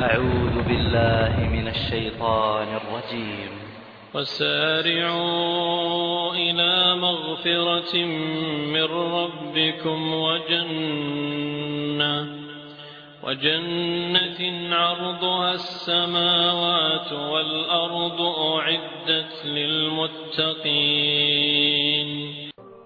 أعوذ بالله من الشيطان الرجيم وسارعوا إلى مغفرة من ربكم وجنة وجنة عرضها السماوات والأرض أعدت للمتقين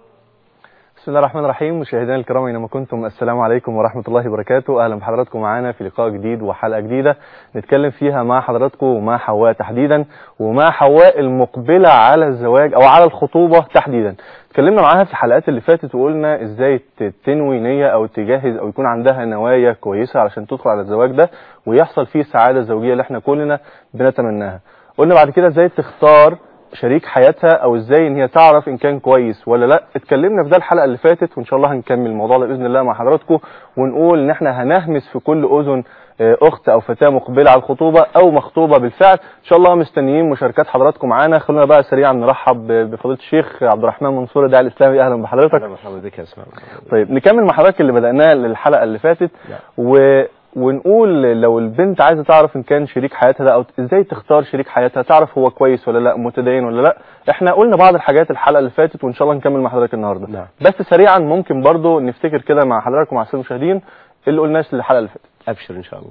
بسم الله الرحمن الرحيم مشاهدينا الكرام اينما كنتم السلام عليكم ورحمه الله وبركاته اهلا بحضراتكم معانا في لقاء جديد وحلقه جديده نتكلم فيها مع حضراتكم ومع حواء تحديدا ومع حواء المقبله على الزواج او على الخطوبه تحديدا اتكلمنا معاها في الحلقات اللي فاتت وقلنا ازاي تنوي نيه او تجهز او يكون عندها نوايا كويسه علشان تدخل على الزواج ده ويحصل فيه السعاده الزوجيه اللي احنا كلنا بنتمناها قلنا بعد كده ازاي تختار شريك حياتها او ازاي ان هي تعرف ان كان كويس ولا لا اتكلمنا في ده الحلقه اللي فاتت وان شاء الله هنكمل الموضوع ده باذن الله مع حضراتكم ونقول ان احنا هنهمس في كل اذن اخت او فتاه مقبله على الخطوبه او مخطوبه بالفعل ان شاء الله مستنيين مشاركات حضراتكم معانا خلونا بقى سريعا نرحب بفضيله الشيخ عبد الرحمن منصور الداعي الاسلامي اهلا بحضرتك اهلا بك يا اسماء طيب نكمل مع حضرتك اللي بدأناه الحلقه اللي فاتت و ونقول لو البنت عايزه تعرف ان كان شريك حياتها ده او ازاي تختار شريك حياتها تعرف هو كويس ولا لا متدين ولا لا احنا قلنا بعض الحاجات الحلقه اللي فاتت وان شاء الله نكمل مع حضرتك النهارده نعم. بس سريعا ممكن برضو نفتكر كده مع حضرتك ومع الساده المشاهدين اللي قلناش الحلقه اللي فاتت ابشر ان شاء الله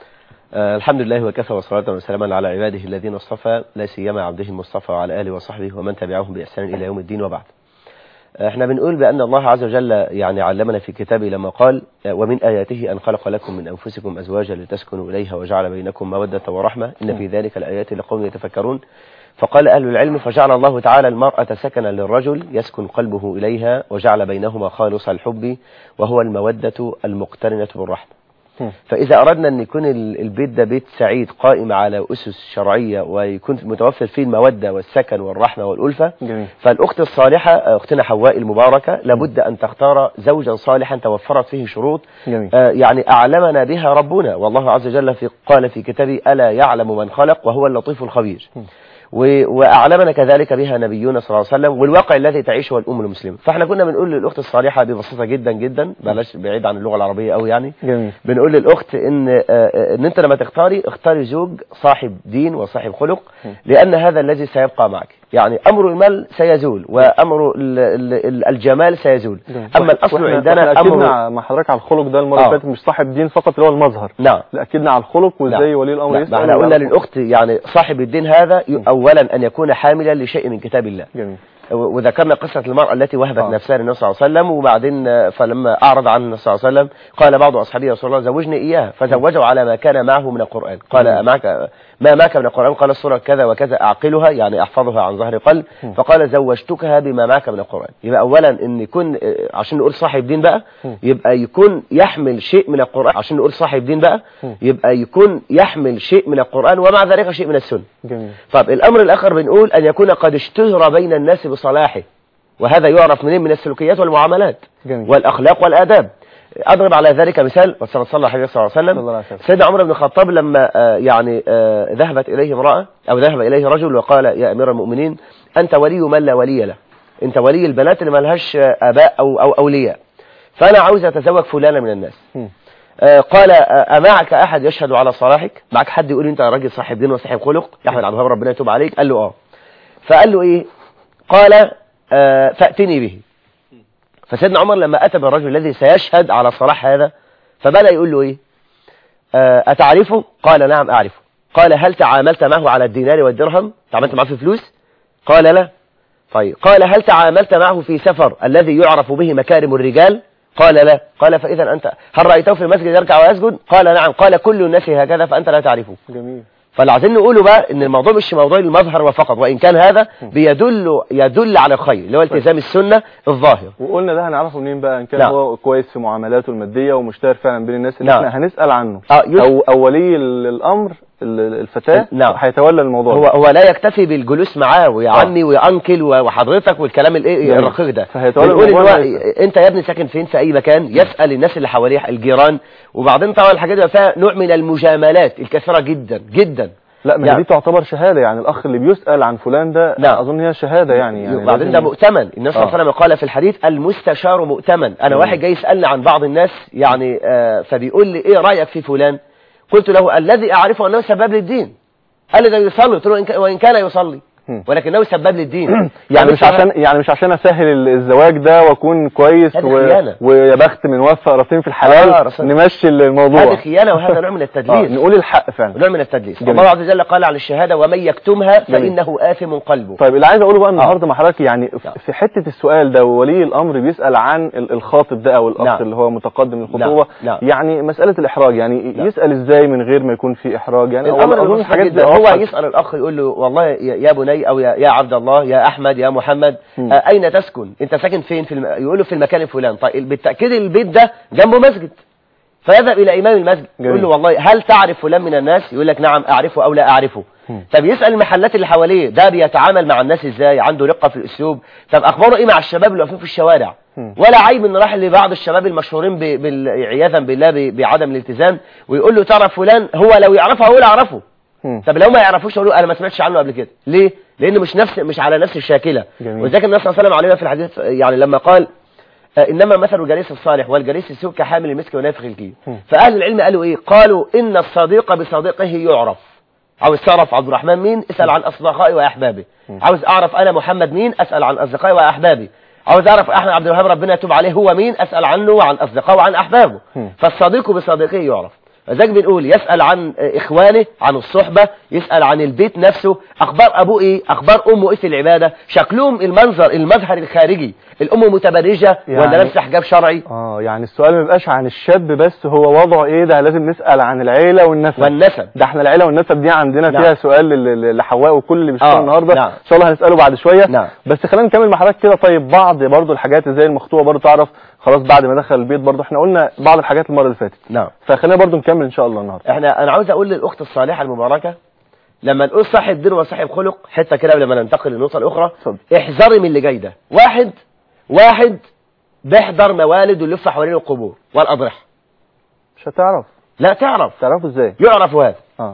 آه الحمد لله وكفى وصلاة وسلاما على عباده الذين اصطفى لا سيما عبده المصطفى وعلى اله وصحبه ومن تبعهم باحسان الى يوم الدين وبعد احنا بنقول بأن الله عز وجل يعني علمنا في كتابه لما قال ومن آياته أن خلق لكم من أنفسكم أزواجا لتسكنوا إليها وجعل بينكم مودة ورحمة إن في ذلك الآيات لقوم يتفكرون فقال أهل العلم فجعل الله تعالى المرأة سكنا للرجل يسكن قلبه إليها وجعل بينهما خالص الحب وهو المودة المقترنة بالرحمة فإذا أردنا أن يكون البيت ده بيت سعيد قائم على أسس شرعية ويكون متوفر فيه المودة والسكن والرحمة والألفة جميل. فالأخت الصالحة أختنا حواء المباركة لابد أن تختار زوجا صالحا توفرت فيه شروط جميل. آه يعني أعلمنا بها ربنا والله عز وجل في قال في كتابه ألا يعلم من خلق وهو اللطيف الخبير وأعلمنا كذلك بها نبينا صلى الله عليه وسلم والواقع الذي تعيشه الأم المسلمة فاحنا كنا بنقول للأخت الصالحة ببساطة جدا جدا بلاش بعيد عن اللغة العربية أو يعني جميل. بنقول للأخت إن, آه إن أنت لما تختاري اختاري زوج صاحب دين وصاحب خلق لأن هذا الذي سيبقى معك يعني أمر المال سيزول وأمر ال- ال- الجمال سيزول أما الأصل وإحنا- عندنا وإحنا أمر اكدنا مع حضرتك على الخلق ده المره اللي آه. فاتت مش صاحب دين فقط اللي هو المظهر نعم لا اكدنا على الخلق وازاي نعم. ولي الامر لا، يسال ما احنا قلنا ويعرف. للأخت يعني صاحب الدين هذا ي- أولا أن يكون حاملا لشيء من كتاب الله جميل و- وذكرنا قصة المرأة التي وهبت آه. نفسها للنبي صلى الله عليه وسلم وبعدين آه، فلما أعرض عنه النبي صلى الله عليه وسلم قال بعض أصحابه يا رسول الله زوجني إياها فزوجه على ما كان معه من القرآن قال معك ما معك من القرآن قال السورة كذا وكذا أعقلها يعني أحفظها عن ظهر قلب فقال زوجتكها بما معك من القرآن يبقى أولا إن يكون آه، عشان نقول صاحب دين بقى يبقى يكون يحمل شيء من القرآن عشان نقول صاحب دين بقى يبقى يكون يحمل شيء من القرآن ومع ذلك شيء من السنة جميل طب الأمر الآخر بنقول أن يكون قد اشتهر بين الناس بصلاحه وهذا يعرف منين من السلوكيات والمعاملات جميل. والأخلاق والآداب أضرب على ذلك مثال وصلى الله عليه صلى الله عليه صلى الله عليه وسلم وسلم. سيدنا عمر بن الخطاب لما آه، يعني آه، ذهبت إليه امرأة أو ذهب إليه رجل وقال يا أمير المؤمنين أنت ولي من لا ولي له أنت ولي البنات اللي ما لهاش آه، آباء أو, أو أولياء فأنا عاوز أتزوج فلانا من الناس مم. آه، قال آه، أمعك أحد يشهد على صلاحك معك حد يقول أنت راجل صاحب دين وصاحب خلق يا أحمد عبد الوهاب ربنا يتوب عليك قال له آه فقال له إيه قال آه، فأتني به فسيدنا عمر لما أتى بالرجل الذي سيشهد على صلاح هذا فبدأ يقول له إيه آه، أتعرفه قال نعم أعرفه قال هل تعاملت معه على الدينار والدرهم تعاملت معه في فلوس قال لا طيب قال هل تعاملت معه في سفر الذي يعرف به مكارم الرجال قال لا قال فإذا أنت هل رأيته في المسجد يركع ويسجد قال نعم قال كل الناس هكذا فأنت لا تعرفه جميل فاللي عايزين نقوله بقى ان الموضوع مش موضوع المظهر وفقط وان كان هذا بيدل يدل على الخير اللي هو التزام السنه الظاهر وقلنا ده هنعرفه منين بقى ان كان نعم. هو كويس في معاملاته الماديه ومشتهر فعلا بين الناس اللي نعم. احنا هنسال عنه آه، يس- او او ولي ال- الامر ال- الفتاه نعم. هيتولى الموضوع هو ده. هو لا يكتفي بالجلوس معاه ويا عمي ويا انكل وحضرتك والكلام الايه جميل. الرقيق ده فهيتولى بنقول ان الموضوع هو ده. انت يا ابني ساكن فين في اي مكان يسال الناس اللي حواليه الجيران وبعدين طبعا الحاجات دي فيها نوع من المجاملات الكثيره جدا جدا لا ما هي يعني- دي تعتبر شهاده يعني الاخ اللي بيسال عن فلان ده نعم. اظن هي شهاده يعني يعني وبعدين ده لازم- مؤتمن النبي صلى الله آه. عليه وسلم قال في الحديث المستشار مؤتمن انا جميل. واحد جاي يسالني عن بعض الناس يعني آه فبيقول لي ايه رايك في فلان قلت له الذي اعرفه انه سباب للدين قال لي ده يصلي قلت له إن كان- وان كان يصلي مم. ولكنه سباب للدين يعني مش عشان يعني مش عشان اسهل ال- الزواج ده واكون كويس هذه و... خيانة. ويا بخت من وفى راسين في الحلال آه، رسول- نمشي الموضوع هذه خيانه وهذا نوع من آه التدليس نقول الحق فعلا نوع من التدليس جميل. الله عز وجل قال عن الشهاده ومن يكتمها جميل. فانه اثم قلبه طيب اللي عايز اقوله بقى النهارده مع حضرتك يعني في- نعم. في حته السؤال ده ولي الامر بيسال عن ال- الخاطب ده او الاخ نعم. اللي هو متقدم الخطوبه نعم. يعني مساله الاحراج يعني نعم. يسال ازاي من غير ما يكون في احراج يعني الامر أظن بسيط الحاجات دي جدا هو أوضح. يسال الاخ يقول له والله يا يا بني او يا يا عبد الله يا احمد يا محمد مم. آه اين تسكن انت ساكن فين في الم... يقول له في المكان الفلاني طيب بالتاكيد البيت ده جنبه مسجد فيذهب الى امام المسجد جميل. يقول له والله هل تعرف فلان من الناس يقول لك نعم اعرفه او لا اعرفه مم. طب يسال المحلات اللي حواليه ده بيتعامل مع الناس ازاي عنده رقه في الاسلوب طب اخباره ايه مع الشباب اللي واقفين في الشوارع مم. ولا عيب ان راح لبعض الشباب المشهورين ب... بال... عياذا بالله ب... بعدم الالتزام ويقول له تعرف فلان هو لو يعرفه هو لا اعرفه مم. طب لو ما يعرفوش يقولوا انا ما سمعتش عنه قبل كده ليه لان مش نفس مش على نفس الشاكله جميل. وذلك النبي صلى الله عليه وسلم علمنا في الحديث يعني لما قال آه، انما مثل الجليس الصالح والجليس السوء كحامل المسك ونافخ الكيل مم. فاهل العلم قالوا ايه قالوا ان الصديق بصديقه يعرف عاوز تعرف عبد الرحمن مين اسال عن اصدقائي واحبابي عاوز اعرف انا محمد مين اسال عن اصدقائي واحبابي عاوز اعرف احمد عبد الوهاب ربنا يتوب عليه هو مين اسال عنه وعن اصدقائه وعن احبابه مم. فالصديق بصديقه يعرف فذلك بنقول يسأل عن إخوانه عن الصحبة يسأل عن البيت نفسه أخبار أبوه إيه أخبار أمه إيه في العبادة شكلهم المنظر المظهر الخارجي الأم متبرجة ولا يعني- لابسة حجاب شرعي اه يعني السؤال ما بيبقاش عن الشاب بس هو وضعه ايه ده لازم نسال عن العيله والنسب والنسب ده احنا العيله والنسب دي عندنا نعم. فيها سؤال لل- لل- لحواء وكل اللي بيشتغل آه، النهارده نعم. ان شاء الله هنساله بعد شويه نعم. بس خلينا نكمل مع حضرتك كده طيب بعض برضو الحاجات زي المخطوبه برضو تعرف خلاص بعد ما دخل البيت برضو احنا قلنا بعض الحاجات المره اللي فاتت نعم فخلينا برضو نكمل ان شاء الله النهارده احنا انا عاوز اقول للاخت الصالحه المباركه لما نقول صاحب دين وصاحب خلق حته كده قبل ما ننتقل للنقطه الاخرى اتفضل. احذري من اللي جاي ده واحد واحد بيحضر موالد ويلف حوالين القبور والاضرحه مش هتعرف لا تعرف تعرفه ازاي يعرف هذا اه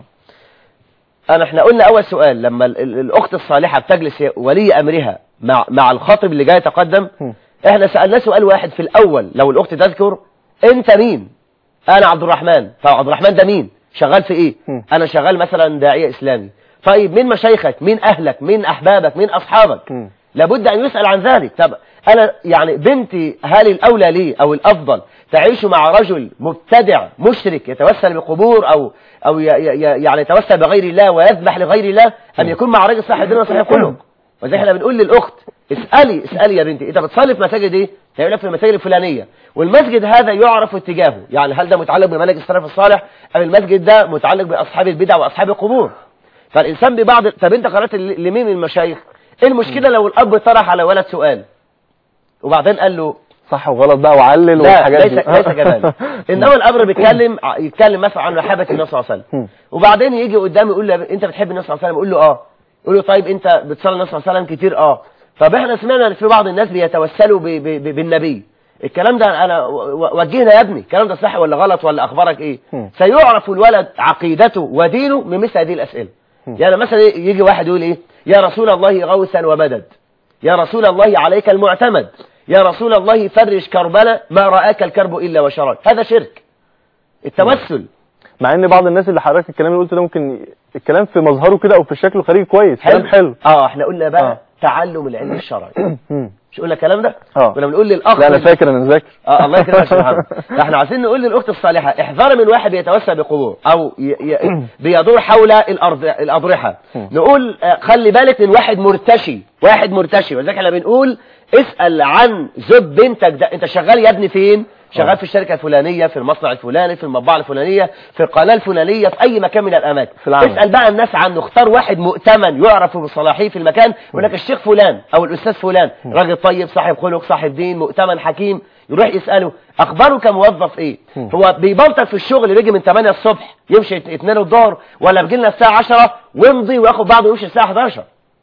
انا احنا قلنا اول سؤال لما ال- ال- الاخت الصالحه بتجلس ولي امرها مع مع الخاطب اللي جاي يتقدم هم. احنا سالناه سؤال واحد في الاول لو الاخت تذكر انت مين انا عبد الرحمن فعبد الرحمن ده مين شغال في ايه هم. انا شغال مثلا داعيه اسلامي طيب مين مشايخك مين اهلك مين احبابك مين اصحابك هم. لابد ان يسال عن ذلك طب انا يعني بنتي هل الاولى لي او الافضل تعيش مع رجل مبتدع مشرك يتوسل بقبور او او ي- ي- ي- يعني يتوسل بغير الله ويذبح لغير الله ام يكون مع راجل صاحب دين وصاحب خلق وزي احنا بنقول للاخت اسالي اسالي يا بنتي انت بتصلي في مساجد ايه هيقول لك في المساجد الفلانيه والمسجد هذا يعرف اتجاهه يعني هل ده متعلق بمنهج السلف الصالح ام المسجد ده متعلق باصحاب البدع واصحاب القبور فالانسان ببعض طب انت قرات ل- لمين من المشايخ ايه المشكله لو الاب طرح على ولد سؤال وبعدين قال له صح وغلط بقى وعلل لا والحاجات ليس دي ليس كذلك انما الامر بيتكلم ع- يتكلم مثلا عن محبه النبي صلى الله عليه وسلم هم. وبعدين يجي قدامي يقول لي انت بتحب النبي صلى الله عليه وسلم يقول له اه يقول له طيب انت بتصلي النبي صلى الله عليه وسلم كتير اه طب احنا سمعنا ان في بعض الناس بيتوسلوا ب- ب- ب- بالنبي الكلام ده انا و- و- وجهنا يا ابني الكلام ده صح ولا غلط ولا اخبارك ايه هم. سيعرف الولد عقيدته ودينه من مثل هذه الاسئله يعني مثلا يجي واحد يقول ايه يا رسول الله غوثا ومدد يا رسول الله عليك المعتمد يا رسول الله فرج كربنا ما رآك الكرب إلا وشرك هذا شرك التوسل مع ان بعض الناس اللي حضرتك الكلام اللي قلته ده ممكن الكلام في مظهره كده او في شكله خارجي كويس كلام حلو اه احنا قلنا بقى آه. تعلم العلم الشرعي هم. مش قلنا الكلام ده آه. كنا بنقول للاخ لا انا فاكر انا مذاكر اه الله يكرمك يا شيخ محمد احنا عايزين نقول للاخت الصالحه احذري من واحد يتوسل بقبور او ي... ي... بيدور حول الارض الاضرحه نقول آه، خلي بالك من واحد مرتشي واحد مرتشي ولذلك احنا بنقول اسال عن زوج بنتك ده انت شغال يا ابني فين شغال في الشركه الفلانيه في المصنع الفلاني في المطبعه الفلانيه في القناه الفلانيه في اي مكان من الاماكن في العمل. اسال بقى الناس عنه اختار واحد مؤتمن يعرف بصلاحيه في المكان يقول لك الشيخ فلان او الاستاذ فلان راجل طيب صاحب خلق صاحب دين مؤتمن حكيم يروح يساله اخباره كموظف ايه هو بيبلطج في الشغل بيجي من 8 الصبح يمشي 2 الظهر ولا بيجي لنا الساعه 10 ويمضي وياخد بعضه ويمشي الساعه 11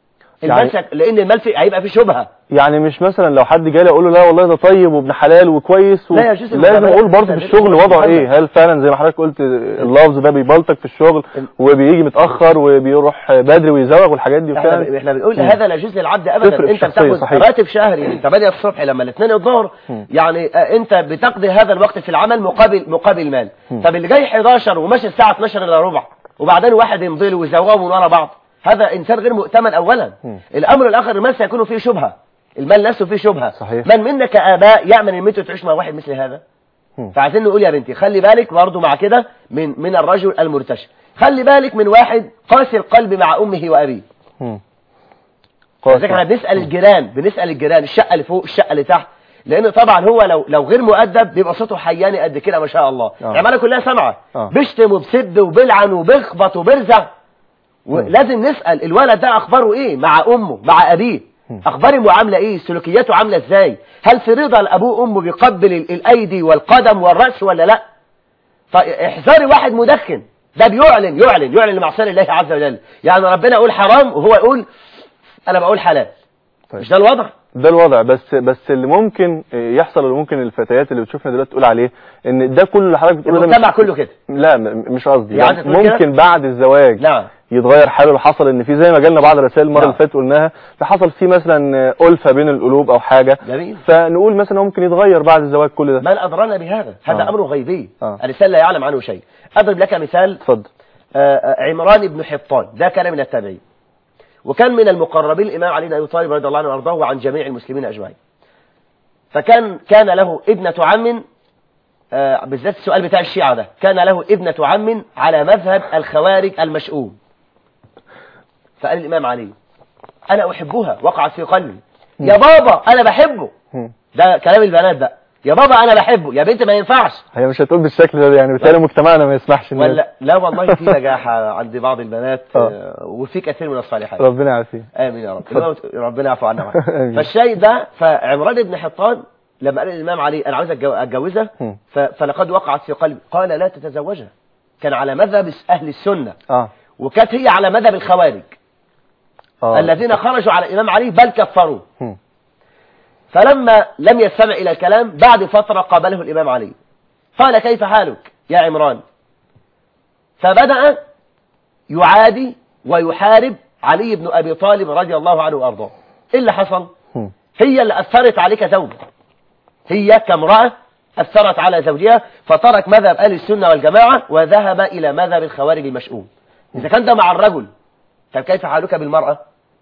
يعني- المال سيك- لان المال في هيبقى فيه شبهه يعني مش مثلا لو حد جالي اقول له لا والله ده طيب وابن حلال وكويس و... لا يجوز لازم المجاملة. اقول برضه في لازم الشغل يكون وضعه محمد. ايه هل فعلا زي ما حضرتك قلت اللفظ ده بيبلطك في الشغل وبيجي متاخر وبيروح بدري ويزوغ والحاجات دي احنا فعلا احنا بنقول مم. هذا لا يجوز للعبد ابدا تفرق انت الشخصية، بتاخد صحيح. راتب شهري من 8 الصبح لما الاثنين الظهر يعني آه، انت بتقضي هذا الوقت في العمل مقابل مقابل مال طب اللي جاي 11 وماشي الساعه 12 الا ربع وبعدين واحد يمضي له ويزوغه من ورا بعض هذا انسان غير مؤتمن اولا الامر الاخر المال سيكون فيه شبهه المال نفسه فيه شبهه صحيح. من منا كاباء يامن ان انتوا تعيش مع واحد مثل هذا مم. فعايزين نقول يا بنتي خلي بالك برضه مع كده من من الرجل المرتشي خلي بالك من واحد قاسي القلب مع امه وابيه مم. لذلك احنا بنسال الجيران بنسال الجيران الشقه اللي فوق الشقه اللي تحت لان طبعا هو لو لو غير مؤدب بيبقى صوته حياني قد كده ما شاء الله آه. العماله كلها سامعه آه. بيشتم وبسب وبيلعن وبيخبط وبيرزع ولازم نسال الولد ده اخباره ايه مع امه مع ابيه اخبار المعامله ايه سلوكياته عامله ازاي هل في رضا الابوه وامه بيقبل ال- الايدي والقدم والراس ولا لا فاحذري واحد مدخن ده بيعلن يعلن يعلن لمعصيه الله عز وجل يعني ربنا يقول حرام وهو يقول انا بقول حلال طيب. مش ده الوضع ده الوضع بس بس اللي ممكن يحصل اللي ممكن الفتيات اللي بتشوفنا دلوقتي تقول عليه ان ده كله اللي حضرتك بتقوله ده المجتمع مش كله كده لا م- مش قصدي يعني يعني تقول كده؟ ممكن بعد الزواج نعم يتغير حاله اللي حصل ان في زي ما جالنا بعض الرسائل المره نعم. اللي فاتت قلناها ده حصل فيه مثلا ألفة بين القلوب او حاجه جميل فنقول مثلا هو ممكن يتغير بعد الزواج كل ده من أدرانا بهذا هذا آه. أمر غيبي آه. الإنسان لا يعلم عنه شيء أضرب لك مثال اتفضل آه، آه، عمران بن حطان ده كان من التابعين وكان من المقربين الإمام علي بن أبي طالب رضي الله عنه وأرضاه وعن جميع المسلمين أجمعين فكان كان له ابنة عم آه، بالذات السؤال بتاع الشيعة ده كان له ابنة عم على مذهب الخوارج المشؤوم فقال الإمام علي أنا أحبها وقعت في قلبي يا بابا أنا بحبه مم. ده كلام البنات بقى يا بابا انا بحبه يا بنت ما ينفعش هي مش هتقول بالشكل ده يعني بالتالي مجتمعنا ما يسمحش إن- ولا لا والله في نجاح عند بعض البنات آه. آه، وفي كثير من الصالحات ربنا يعافيه امين يا رب ربنا يعفو عنا وعنك. آمين. فالشيء ده فعمران بن حطان لما قال الامام علي انا عاوز أتجو- اتجوزها مم. ف- فلقد وقعت في قلبي قال لا تتزوجها كان على مذهب اهل السنه اه وكانت هي على مذهب الخوارج اه الذين خرجوا على الامام علي بل كفروه مم. فلما لم يستمع إلى الكلام بعد فترة قابله الإمام علي قال كيف حالك يا عمران فبدأ يعادي ويحارب علي بن أبي طالب رضي الله عنه وأرضاه إيه اللي حصل مم. هي اللي أثرت عليك زوجة هي كامرأة أثرت على زوجها فترك مذهب أهل السنة والجماعة وذهب إلى مذهب الخوارج المشؤوم إذا كان ده مع الرجل طب كيف حالك بالمرأة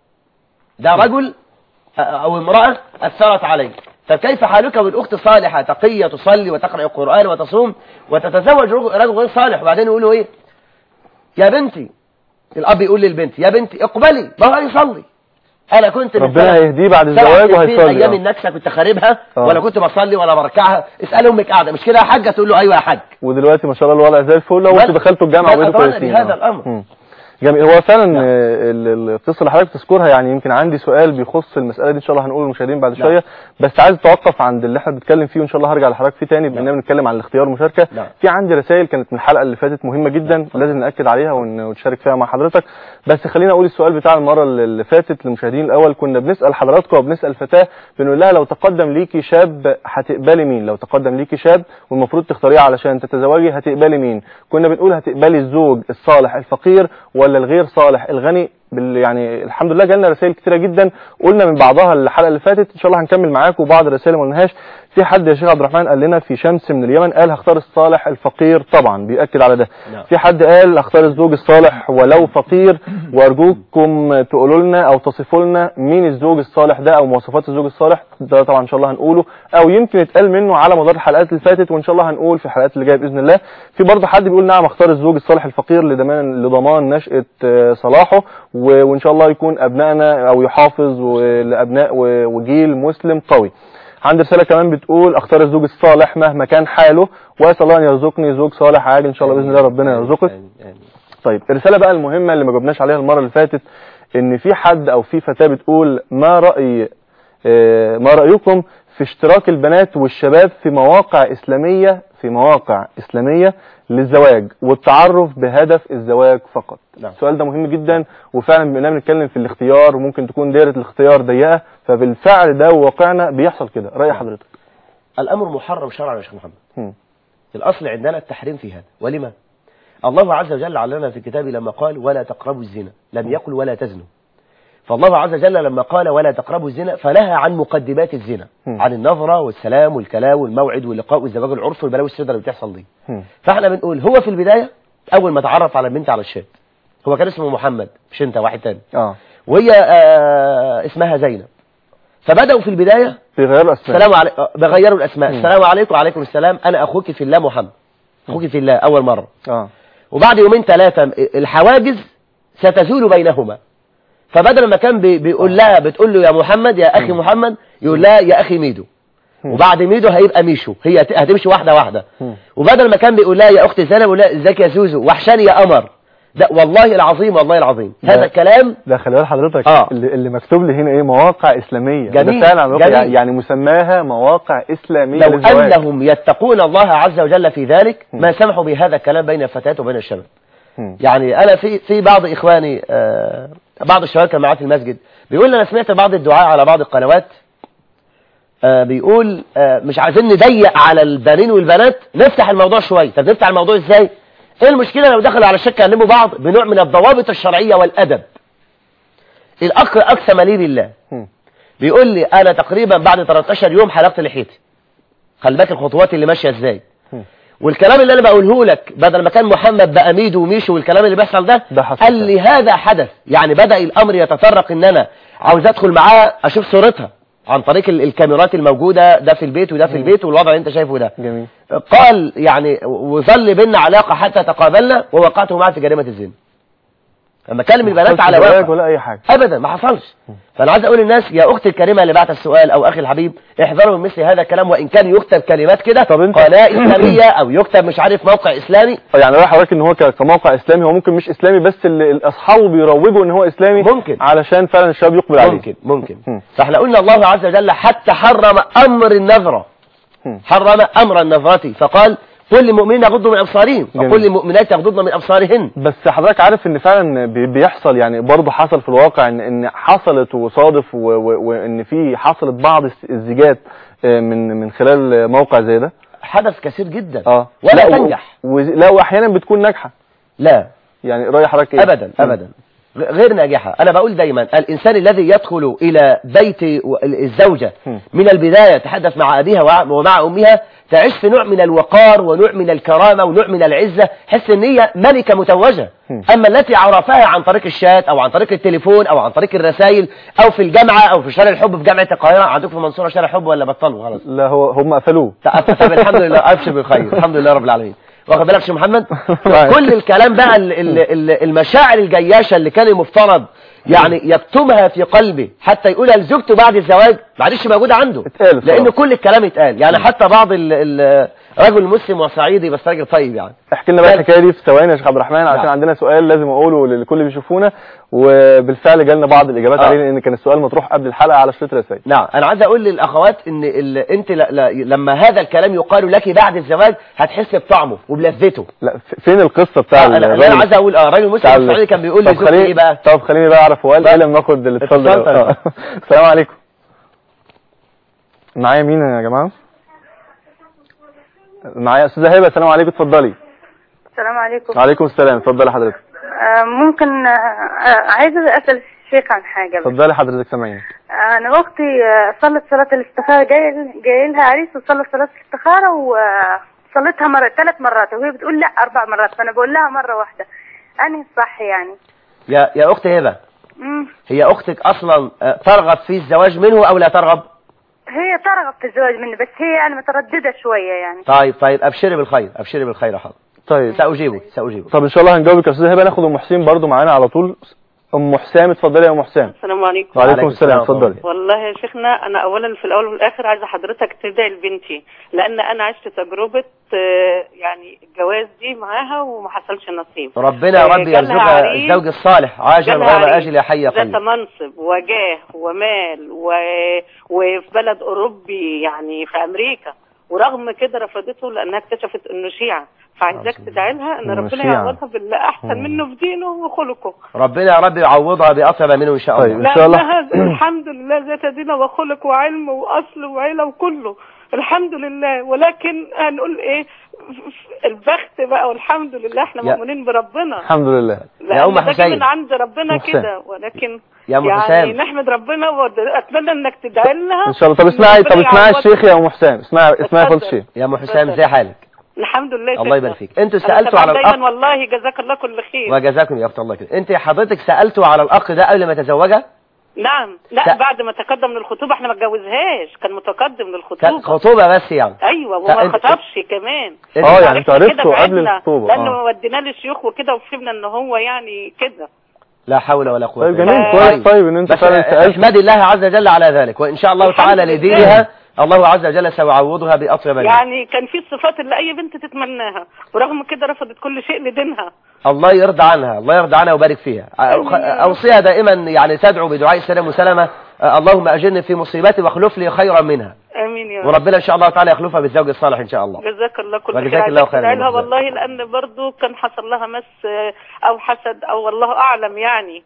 ده رجل أو امرأة أثرت عليه فكيف حالك بالأخت الصالحة تقية تصلي وتقرأ القرآن وتصوم وتتزوج رجل غير صالح وبعدين يقولوا إيه يا بنتي الأب يقول للبنت يا بنتي اقبلي ما هو يصلي أنا كنت من ربنا سنة- يهديه بعد سبع الزواج سنين وهيصلي أيام آه. النكسة كنت خاربها آه. ولا كنت بصلي ولا بركعها اسأل أمك قاعدة مش كده يا حاجة تقول له أيوة يا حاج ودلوقتي ما شاء الله الوضع زي الفل لو بل- انتوا دخلتوا الجامعه بل وبقيتوا أدرانا كويسين بهذا آه. الأمر. مم. جميل هو فعلا نعم. آه، ال- القصه اللي حضرتك تذكرها يعني يمكن عندي سؤال بيخص المساله دي ان شاء الله هنقوله للمشاهدين بعد نعم. شويه بس عايز اتوقف عند اللي احنا بنتكلم فيه وان شاء الله هرجع لحضرتك فيه تاني بما اننا بنتكلم عن الاختيار والمشاركه نعم. في عندي رسائل كانت من الحلقه اللي فاتت مهمه جدا لازم ناكد عليها ون- ونشارك فيها مع حضرتك بس خلينا اقول السؤال بتاع المره اللي اللي فاتت للمشاهدين الاول كنا بنسال حضراتكم وبنسال فتاه بنقول لها لو تقدم ليكي شاب هتقبلي مين لو تقدم ليكي شاب والمفروض تختاريه علشان تتزوجي هتقبلي مين كنا بنقول هتقبلي الزوج الصالح الفقير ولا الغير صالح الغني بال يعني الحمد لله جالنا رسائل كتيره جدا قلنا من بعضها الحلقه اللي فاتت ان شاء الله هنكمل معاكم وبعض الرسائل ما قلناهاش في حد يا شيخ عبد الرحمن قال لنا في شمس من اليمن قال هختار الصالح الفقير طبعا بيأكد على ده نعم. في حد قال اختار الزوج الصالح ولو فقير وارجوكم تقولوا لنا او تصفوا لنا مين الزوج الصالح ده او مواصفات الزوج الصالح ده طبعا ان شاء الله هنقوله او يمكن يتقال منه على مدار الحلقات اللي فاتت وان شاء الله هنقول في الحلقات اللي جايه باذن الله في برضه حد بيقول نعم اختار الزوج الصالح الفقير لضمان لضمان نشأة آه، صلاحه و- وان شاء الله يكون ابنائنا او يحافظ و- لابناء و- وجيل مسلم قوي عندي رسالة كمان بتقول اختار الزوج الصالح مهما كان حاله واسال الله ان يرزقني زوج صالح عاجل ان شاء الله باذن الله ربنا يرزقك آمين. آمين. طيب الرسالة بقى المهمة اللي ما جبناش عليها المرة اللي فاتت ان في حد او في فتاة بتقول ما رأي آه، ما رأيكم في اشتراك البنات والشباب في مواقع إسلامية في مواقع إسلامية للزواج والتعرف بهدف الزواج فقط نعم. السؤال ده مهم جدا وفعلا بما اننا بنتكلم في الاختيار وممكن تكون دايره الاختيار ضيقه فبالفعل ده واقعنا بيحصل كده راي حضرتك الأمر محرم شرعا يا شيخ محمد مم. الأصل عندنا التحريم في هذا ولما الله عز وجل علمنا في كتابه لما قال ولا تقربوا الزنا لم يقل ولا تزنوا فالله عز وجل لما قال ولا تقربوا الزنا فنهى عن مقدمات الزنا مم. عن النظرة والسلام والكلام والموعد واللقاء والزواج العرف والبلاوي السوداء اللي بتحصل دي مم. فاحنا بنقول هو في البداية أول ما تعرف على البنت على الشات هو كان اسمه محمد مش انت واحد تاني اه وهي آه اسمها زينب فبدأوا في البداية بيغيروا اسماء السلام عليكم بغيروا الأسماء مم. السلام عليكم وعليكم السلام أنا أخوك في الله محمد أخوك في الله أول مرة اه وبعد يومين ثلاثة الحواجز ستزول بينهما فبدل ما كان بي- بيقول لها بتقول له يا محمد يا أخي محمد يقول لها يا أخي ميدو وبعد ميدو هيبقى ميشو هي هت- هتمشي واحدة واحدة مم. وبدل ما كان بيقول لها يا أختي زينب يقول لها ازيك يا زوزو وحشاني يا قمر ده والله العظيم والله العظيم ده- هذا الكلام ده خلي بال حضرتك آه. اللي, اللي مكتوب لي هنا ايه مواقع اسلاميه جميل، ده فعلا مواقع- جميل. يعني مسماها مواقع اسلاميه لو للزواج أنهم يتقون الله عز وجل في ذلك ما سمحوا بهذا الكلام بين الفتيات وبين الشباب مم. يعني انا في في بعض اخواني آه بعض الشباب كان معايا في المسجد بيقول لي انا سمعت بعض الدعاء على بعض القنوات آه بيقول آه مش عايزين نضيق على البنين والبنات نفتح الموضوع شويه طب نفتح الموضوع ازاي ايه المشكله لو دخلوا على الشك يكلموا بعض بنوع من الضوابط الشرعيه والادب الاخ اقسم لي بالله مم. بيقول لي انا تقريبا بعد 13 يوم حلقت لحيتي خلي بالك الخطوات اللي ماشيه ازاي مم. والكلام اللي انا بقوله لك بدل ما كان محمد بقى ميدو وميشو والكلام اللي بيحصل ده ده حصل قال لي هذا حدث يعني بدأ الامر يتطرق ان انا عاوز ادخل معاه اشوف صورتها عن طريق ال- الكاميرات الموجودة ده في البيت وده في البيت والوضع اللي انت شايفه ده جميل قال يعني وظل بينا علاقة حتى تقابلنا ووقعته معه في جريمة الزنا لما كلم البنات حصلش على زواج واقع ولا اي حاجه ابدا ما حصلش فانا عايز اقول للناس يا اختي الكريمه اللي بعت السؤال او اخي الحبيب احذروا من مثل هذا الكلام وان كان يكتب كلمات كده طب انت- قناه اسلاميه او يكتب مش عارف موقع اسلامي يعني رايح حضرتك ان هو ك- كموقع اسلامي هو ممكن مش اسلامي بس اللي اللي اصحابه بيروجوا ان هو اسلامي ممكن. علشان فعلا الشباب يقبل عليه ممكن ممكن مم. فاحنا قلنا الله عز وجل حتى حرم امر النظره مم. حرم امر النظرة فقال كل المؤمنين يغضوا من ابصارهم جميل. وكل المؤمنات يغضضن من ابصارهن بس حضرتك عارف ان فعلا بي- بيحصل يعني برضه حصل في الواقع ان ان حصلت وصادف و- و- وان في حصلت بعض الس- الزيجات آه، من من خلال موقع زي ده حدث كثير جدا اه ولا لا و- تنجح و- لا واحيانا بتكون ناجحه لا يعني راي حضرتك ايه ابدا ابدا غ- غير ناجحة أنا بقول دايما الإنسان الذي يدخل إلى بيت و- الزوجة م. من البداية يتحدث مع أبيها وع- ومع أمها تعيش في نوع من الوقار ونوع من الكرامة ونوع من العزة حس إن هي ملكة متوجة م. أما التي عرفها عن طريق الشات أو عن طريق التليفون أو عن طريق الرسائل أو في الجامعة أو في شارع الحب في جامعة القاهرة عندكم في المنصورة شارع حب ولا بطلوا خلاص لا هو هم قفلوه طب طب الحمد لله ابشر بالخير الحمد لله رب العالمين واخد بالك يا شيخ محمد كل الكلام بقى ال- ال- ال- المشاعر الجياشه اللي كان المفترض يعني يكتمها في قلبه حتى يقولها لزوجته بعد الزواج معلش موجوده عنده اتقالت لان خلاص. كل الكلام اتقال يعني حتى بعض ال- ال- رجل مسلم وصعيدي بس راجل طيب يعني احكي لنا بقى لا. الحكايه دي في ثواني يا شيخ عبد الرحمن عشان نعم. عندنا سؤال لازم اقوله للكل اللي بيشوفونا وبالفعل جالنا بعض الاجابات آه. عليه لان كان السؤال مطروح قبل الحلقه على شريط رسائل نعم انا عايز اقول للاخوات ان ال... انت ل... ل... لما هذا الكلام يقال لك بعد الزواج هتحس بطعمه وبلذته لا ف- فين القصه بتاع آه، انا أنا الراجل عايز اقول اه راجل بتاع مسلم ال- الصعيدي كان بيقول طب لزوجته خليني- ايه بقى طب خليني بقى اعرف هو قال بقى. ايه لما اخد الاتصال ده اتفضل. آه. السلام عليكم معايا مين يا جماعه معايا استاذه هبه السلام عليكم اتفضلي السلام عليكم وعليكم السلام اتفضلي حضرتك آه ممكن آه آه، عايزة أسأل الشيخ عن حاجة بس. اتفضلي حضرتك سامعيني آه أنا أختي آه، صلت صلاة الاستخارة جاي جاي لها عريس وصلت صلاة الاستخارة وصلتها مرة ثلاث مرات وهي بتقول لا أربع مرات فأنا بقول لها مرة واحدة أنهي الصح يعني يا يا اخت هبه مم. هي اختك اصلا آه، ترغب في الزواج منه او لا ترغب هي ترغب في الزواج مني بس هي يعني مترددة شوية يعني طيب طيب ابشري بالخير ابشري بالخير يا حاضر طيب ساجيبك ساجيبك طب ان شاء الله هنجاوبك يا استاذه هبه ناخد ام حسين برضو معانا على طول ام حسام اتفضلي يا ام حسام السلام عليكم وعليكم وعليكم السلام السلام اتفضلي والله يا شيخنا انا اولا في الاول والاخر عايزه حضرتك تدعي لبنتي لان انا عشت تجربه آه، يعني الجواز دي معاها وما حصلش نصيب ربنا يا رب جالها يرزقها عريس- الزوج الصالح عاجل جالها غير عريس اجل يا حي يا ذات قيوم منصب وجاه ومال و... وفي بلد اوروبي يعني في امريكا ورغم كده رفضته لانها اكتشفت انه شيعة فعايزاك تدعي لها ان ربنا مشيعة. يعوضها باللي احسن مم. منه في دينه وخلقه ربنا يا رب يعوضها بأطيب منه إن شاء طيب. الله إن شاء الله. لانها الحمد لله ذات دين وخلق وعلم واصل وعيله وكله الحمد لله ولكن هنقول ايه البخت بقى والحمد لله احنا يا- مؤمنين بربنا الحمد لله يا أم لأن ده جه حسين. من عند ربنا أم حسين. كده ولكن يا أم يعني حسين. نحمد ربنا واتمنى انك تدعي لها ان شاء الله طب إن اسمعي ربنا طب اسمعي يعوضها. الشيخ يا ام حسام اسمعي اسمعي فضل اتفضل. الشيخ يا أم حسام ازي حالك الحمد لله الله تسلم. يبارك فيك انتوا أنا سألتوا سامعة على دايما الأخ والله جزاك الله كل خير وجزاكم يا أخت الله كده انت حضرتك سألتوا على الأخ ده قبل ما تزوجها نعم لا س- بعد ما تقدم من الخطوبه احنا ما اتجوزهاش كان متقدم كان للخطوبه خطوبة بس يعني ايوه وما فأنت- خطبش كمان انت- اه يعني عرفنا انتوا كده عرفتوا قبل بعدنا، الخطوبه لانه اه وديناه للشيوخ وكده وفهمنا ان هو يعني كده لا حول ولا قوة طيب إلا جميل بالله. كويس طيب ان انت بس فعلا سالت احمد الله عز وجل على ذلك وإن شاء الله الحمد تعالى لله. لدينها الله عز وجل سيعوضها بأطيب منه يعني كان في الصفات اللي اي بنت تتمناها ورغم كده رفضت كل شيء لدينها الله يرضى عنها الله يرضى عنها ويبارك فيها آمين يا رب. أوصيها دائما يعني تدعو بدعاء السلام وسلامة آه، اللهم أجرني في مصيبتي واخلف لي خيرا منها امين يا رب وربنا إن شاء الله تعالى يخلفها بالزوج الصالح إن شاء الله جزاك الله كل وجزاك خير الله عايزاك خيرا تدعي لها جزاك. والله لان برضو كان حصل لها مس آه، او حسد او والله اعلم يعني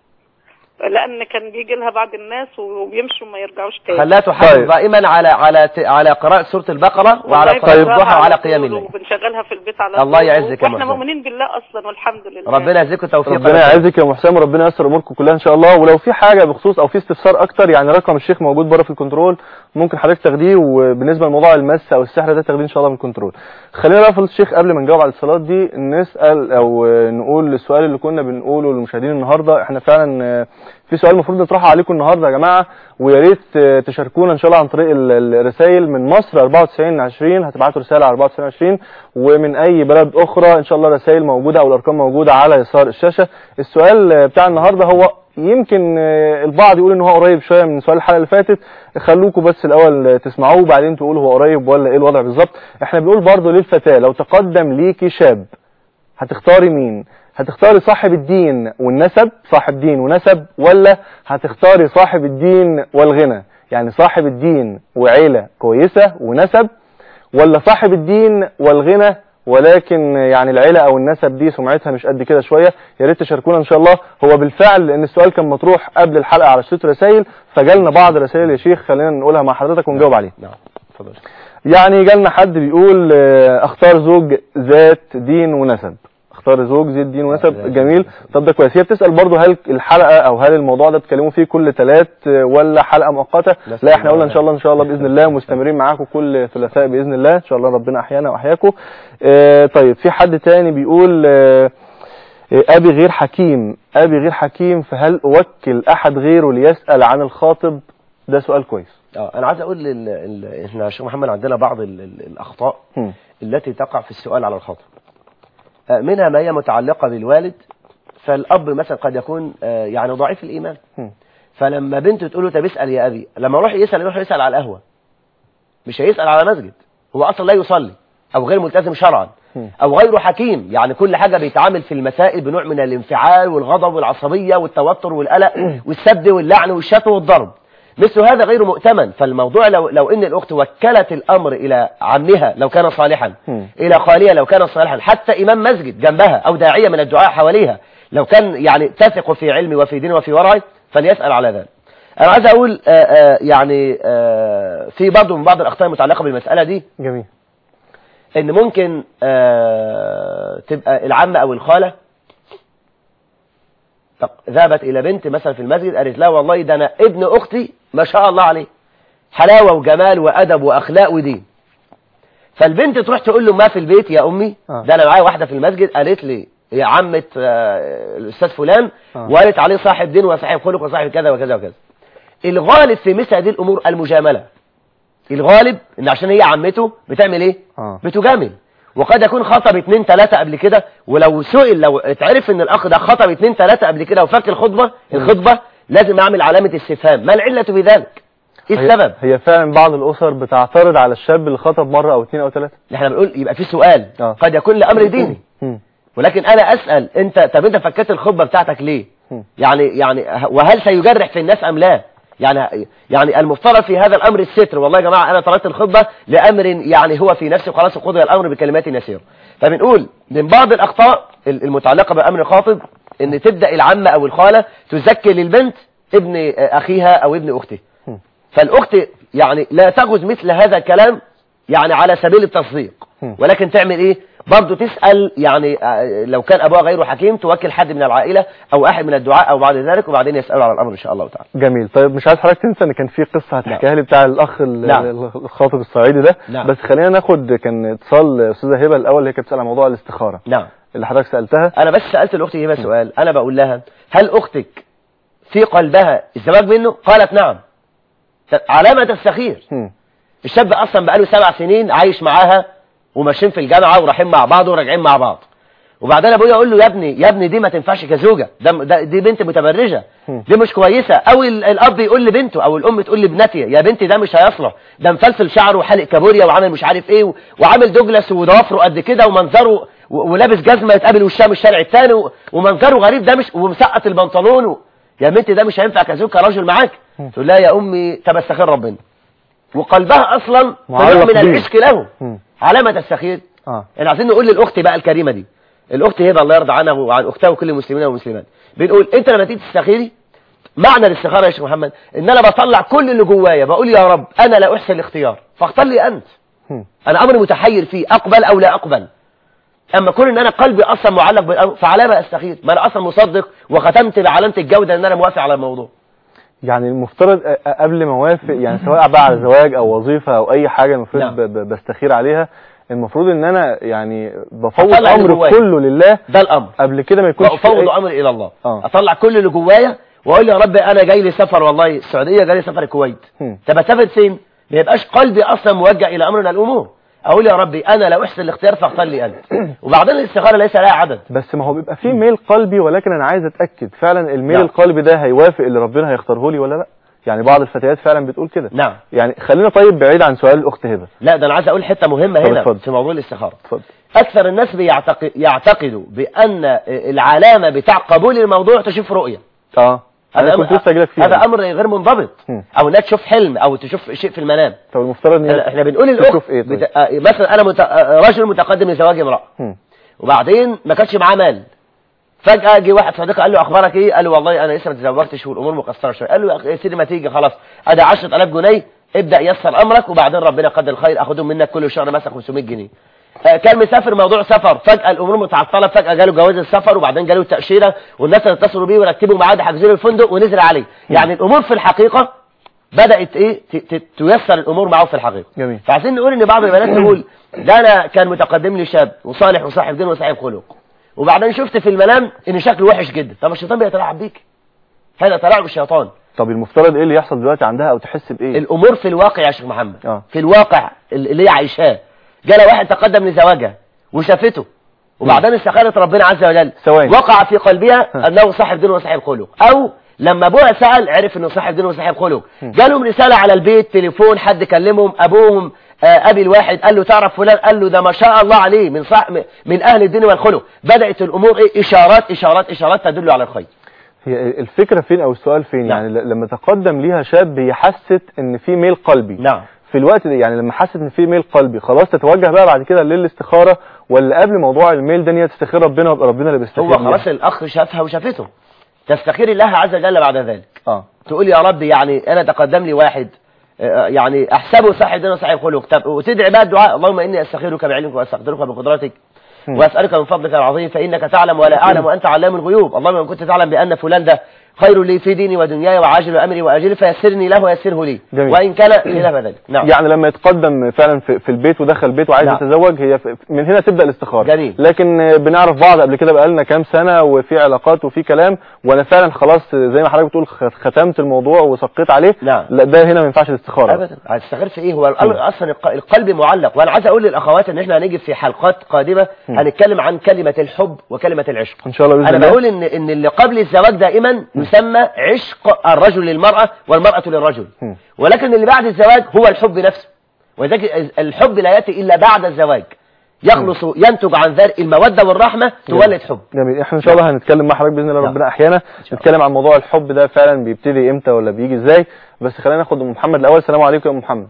لان كان بيجي لها بعض الناس وبيمشوا وما يرجعوش تاني خلاها تحافظ طيب. دائما على على على قراءة سورة البقرة وعلى والله صلاة بنقراها الضحى وعلى على قيام طول الليل وبنشغلها في البيت على الله طول. يعزك يا واحنا محسن. مؤمنين بالله اصلا والحمد لله ربنا يجزيكم توفيق ربنا يعزك يا ام حسام وربنا ييسر اموركم كلها ان شاء الله ولو في حاجه بخصوص او في استفسار اكتر يعني رقم الشيخ موجود بره في الكنترول ممكن حضرتك تاخديه وبالنسبه لموضوع المس او السحر ده تاخديه ان شاء الله من الكنترول خلينا بقى فضيله الشيخ قبل ما نجاوب على الاتصالات دي نسال او نقول السؤال اللي كنا بنقوله للمشاهدين النهارده احنا فعلا آه، في سؤال المفروض نطرحه عليكم النهارده يا جماعه ويا ريت آه، تشاركونا ان شاء الله عن طريق ال- الرسائل من مصر 94 20 هتبعتوا رساله على 94 20 ومن اي بلد اخرى ان شاء الله رسائل موجوده او الارقام موجوده على يسار الشاشه السؤال آه، بتاع النهارده هو يمكن آه، البعض يقول ان هو قريب شويه من سؤال الحلقه اللي فاتت خلوكم بس الاول آه، تسمعوه وبعدين تقولوا هو قريب ولا ايه الوضع بالظبط احنا بنقول برضه للفتاه لو تقدم ليكي شاب هتختاري مين هتختاري صاحب الدين والنسب صاحب دين ونسب ولا هتختاري صاحب الدين والغنى يعني صاحب الدين وعيلة كويسة ونسب ولا صاحب الدين والغنى ولكن يعني العيلة او النسب دي سمعتها مش قد كده شوية يا ريت تشاركونا ان شاء الله هو بالفعل لان السؤال كان مطروح قبل الحلقة على شريط رسائل فجالنا بعض الرسائل يا شيخ خلينا نقولها مع حضرتك ونجاوب عليها نعم اتفضل يعني جالنا حد بيقول آه، اختار زوج ذات دين ونسب اختار زوج ذات دين ونسب جميل طب ده كويس هي بتسال برضه هل الحلقه او هل الموضوع ده بتكلموا فيه كل ثلاث ولا حلقه مؤقته لا احنا قلنا ان شاء الله ان شاء الله باذن الله مستمرين معاكم كل ثلاثاء باذن الله ان شاء الله ربنا احيانا واحياكم آه، طيب في حد تاني بيقول آه، آه، ابي غير حكيم ابي غير حكيم فهل اوكل احد غيره ليسال عن الخاطب ده سؤال كويس اه انا عايز اقول ال... ال... احنا يا شيخ محمد عندنا بعض ال... ال... الاخطاء هم. التي تقع في السؤال على الخاطب آه، منها ما هي متعلقة بالوالد فالأب مثلا قد يكون آه، يعني ضعيف الإيمان هم. فلما بنته تقول له طب اسأل يا أبي لما يروح يسأل يروح يسأل على القهوة مش هيسأل على مسجد هو أصلا لا يصلي أو غير ملتزم شرعا هم. أو غير حكيم يعني كل حاجة بيتعامل في المسائل بنوع من الانفعال والغضب والعصبية والتوتر والقلق والسب واللعن والشتم والضرب مثل هذا غير مؤتمن فالموضوع لو, لو ان الاخت وكلت الامر الى عمها لو كان صالحا هم. الى خالها لو كان صالحا حتى امام مسجد جنبها او داعيه من الدعاء حواليها لو كان يعني تثق في علمه وفي دينه وفي ورعه فليسال على ذلك انا عايز اقول آآ آآ يعني آآ في برضه من بعض الاخطاء المتعلقه بالمساله دي جميل ان ممكن آه، تبقى العمه او الخاله طب ذهبت الى بنت مثلا في المسجد قالت لا والله ده انا ابن اختي ما شاء الله عليه حلاوه وجمال وادب واخلاق ودين فالبنت تروح تقول له ما في البيت يا امي آه. ده انا معايا واحده في المسجد قالت لي يا عمه آه، الاستاذ فلان آه. وقالت عليه صاحب دين وصاحب خلق وصاحب كذا وكذا وكذا الغالب في مثل هذه الامور المجامله الغالب ان عشان هي عمته بتعمل ايه آه. بتجامل وقد يكون خطب اتنين تلاتة قبل كده ولو سئل لو اتعرف ان الاخ ده خطب اتنين تلاتة قبل كده وفك الخطبة الخطبة لازم اعمل علامة استفهام ما العلة في ذلك ايه هي- السبب هي فعلا بعض الاسر بتعترض على الشاب اللي خطب مره او اثنين او ثلاثه احنا بنقول يبقى في سؤال آه. قد يكون لامر ديني ولكن انا اسال انت طب انت فكيت الخطبه بتاعتك ليه مم. يعني يعني ه- وهل سيجرح في الناس ام لا يعني يعني المفترض في هذا الامر الستر والله يا جماعه انا تركت الخطبه لامر يعني هو في نفسه خلاص قضي الامر بكلمات يسير فبنقول من بعض الاخطاء المتعلقه بامر الخاطب ان تبدا العمه او الخاله تزكي للبنت ابن اخيها او ابن اخته فالاخت يعني لا تجوز مثل هذا الكلام يعني على سبيل التصديق ولكن تعمل ايه برضه تسأل يعني آه، لو كان أبوها غير حكيم توكل حد من العائلة أو أحد من الدعاء أو بعد ذلك وبعدين يسألوا على الأمر إن شاء الله تعالى جميل طيب مش عايز حضرتك تنسى ان كان في قصه هتحكيها لي بتاع الاخ ال- نعم. الخاطب الصعيدي ده نعم. بس خلينا ناخد كان اتصال استاذه هبه الاول اللي هي كانت بتسال عن موضوع الاستخاره نعم اللي حضرتك سالتها أنا بس سألت الأخت هبة سؤال أنا بقول لها هل أختك في قلبها الزواج منه قالت نعم علامة تستخير هم. الشاب أصلا بقاله سبع سنين عايش معاها وماشيين في الجامعة ورايحين مع بعض وراجعين مع بعض وبعدين ابويا يقول له يا ابني يا ابني دي ما تنفعش كزوجه ده, ده دي بنت متبرجه دي مش كويسه او ال- الاب يقول لبنته او الام تقول لابنتها يا بنتي ده مش هيصلح ده مفلفل شعره وحالق كابوريا وعامل مش عارف ايه و- وعامل دوجلاس وضوافره قد كده ومنظره و- ولابس جزمه يتقابل وشام الشارع الثاني و- ومنظره غريب ده مش ومسقط البنطلون و- يا بنتي ده مش هينفع كزوج كراجل معاك تقول لها يا امي طب استخير ربنا وقلبها اصلا معلق نوع من بيه. العشق له مم. علامه تستخير اه احنا عايزين نقول للاخت بقى الكريمه دي الاخت هبه الله يرضى عنها وعن اختها وكل المسلمين والمسلمات بنقول انت لما تيجي تستخيري معنى الاستخاره يا شيخ محمد ان انا بطلع كل اللي جوايا بقول يا رب انا لا احسن الاختيار فاختار لي انت هم. انا امر متحير فيه اقبل او لا اقبل اما كون ان انا قلبي اصلا معلق بالامر فعلى ما استخير ما انا اصلا مصدق وختمت بعلامه الجوده ان انا موافق على الموضوع يعني المفترض أ- أ- قبل ما اوافق يعني سواء بقى على زواج او وظيفه او اي حاجه المفروض نعم. ب- ب- بستخير عليها المفروض ان انا يعني بفوض أطلع اللي امر جوايا. كله لله ده الامر قبل كده ما يكونش في وافوض أي- امري الى الله آه. اطلع كل اللي جوايا واقول يا رب انا جاي لي سفر والله السعوديه جاي لي سفر الكويت هم. طب اسافر فين ما يبقاش قلبي اصلا موجه الى امر من الامور اقول يا ربي انا لو احسن الاختيار فاختار لي انت وبعدين الاستخاره ليس لها عدد بس ما هو بيبقى فيه ميل قلبي ولكن انا عايز اتاكد فعلا الميل نعم. القلبي ده هيوافق اللي ربنا هيختاره لي ولا لا يعني بعض الفتيات فعلا بتقول كده نعم يعني خلينا طيب بعيد عن سؤال الاخت هبه لا ده انا عايز اقول حته مهمه طب هنا اتفضل. في موضوع الاستخاره اتفضل اكثر الناس بيعتقد يعتقدوا بان العلامه بتاع قبول الموضوع تشوف رؤيه اه انا هذا كنت أمر- لسه جايلك فيها هذا امر غير منضبط هم. او انها تشوف حلم او تشوف شيء في المنام طب المفترض ان هي لا، احنا بنقول الاخت تشوف ايه طيب؟ بت... آه، مثلا انا مت... آه، رجل متقدم لزواج امراه هم. وبعدين ما كانش معاه مال فجاه جه واحد صديقه قال له اخبارك ايه قال له والله انا لسه ما تزوجتش والامور مقصره شويه قال له يا أخي يا سيدي ما تيجي خلاص ادي 10000 جنيه ابدا يسر امرك وبعدين ربنا قدر الخير اخدهم منك كل شهر مثلا 500 جنيه آه، كان مسافر موضوع سفر فجاه الامور متعطله فجاه جاله جواز السفر وبعدين جاله التاشيره والناس اللي اتصلوا بيه ورتبوا ميعاد حجزوا له الفندق ونزل عليه يعني الامور في الحقيقه بدات ايه ت- ت- تيسر الامور معه في الحقيقه جميل فعايزين نقول ان بعض البنات تقول ده انا كان متقدم لي شاب وصالح وصاحب دين وصاحب خلق وبعدين شفت في المنام ان شكله وحش جدا طب الشيطان بيتلاعب بيك هذا تلاعب الشيطان طب المفترض ايه اللي يحصل دلوقتي عندها او تحس بايه الامور في الواقع يا شيخ محمد آه. في الواقع اللي هي عايشاه جالها واحد تقدم لزواجها وشافته وبعدين استخارت ربنا عز وجل ثواني. وقع في قلبها انه صاحب دين وصاحب خلق او لما ابوها سال عرف انه صاحب دين وصاحب خلق جالهم رساله على البيت تليفون حد كلمهم ابوهم آه، ابي الواحد قال له تعرف فلان قال له ده ما شاء الله عليه من صح من اهل الدين والخلق بدات الامور ايه اشارات اشارات اشارات تدل على الخير هي الفكره فين او السؤال فين نعم. يعني ل- لما تقدم ليها شاب هي حست ان في ميل قلبي نعم في الوقت ده يعني لما حست ان في ميل قلبي خلاص تتوجه بقى بعد كده للاستخاره ولا قبل موضوع الميل ده ان هي تستخير ربنا ويبقى ربنا اللي بيستخير هو ليها؟ خلاص الاخ شافها وشافته تستخير الله عز وجل بعد ذلك اه تقول يا رب يعني انا تقدم لي واحد آه، يعني احسبه صاحب دين وصاحب خلق طب وتدعي بقى الدعاء اللهم اني استخيرك بعلمك واستقدرك بقدرتك واسالك من فضلك العظيم فانك تعلم ولا اعلم وانت علام الغيوب اللهم ان كنت تعلم بان فلان ده خير لي في ديني ودنياي وعاجل امري واجل فيسرني له ويسره لي جميل. وان كان خلاف ذلك نعم يعني لما يتقدم فعلا في, في البيت ودخل البيت وعايز نعم. يتزوج هي في- من هنا تبدا الاستخاره جميل. لكن آه، بنعرف بعض قبل كده بقالنا كام سنه وفي علاقات وفي كلام وانا فعلا خلاص زي ما حضرتك بتقول خ- ختمت الموضوع وسقيت عليه نعم. لا ده هنا ما ينفعش الاستخاره ابدا هتستغل في ايه هو الامر اصلا الق- القلب معلق وانا عايز اقول للاخوات ان احنا هنيجي في حلقات قادمه هنتكلم عن كلمه الحب وكلمه العشق ان شاء الله باذن انا الله بقول ان ان اللي قبل الزواج دائما يسمى عشق الرجل للمراه والمراه للرجل م. ولكن اللي بعد الزواج هو الحب نفسه ولذلك الحب لا ياتي الا بعد الزواج يخلص ينتج عن ذلك المودة والرحمة تولد حب جميل احنا ان شاء الله هنتكلم مع حضرتك باذن الله نعم. ربنا احيانا نتكلم عن موضوع الحب ده فعلا بيبتدي امتى ولا بيجي ازاي بس خلينا ناخد ام محمد الاول السلام عليكم يا ام محمد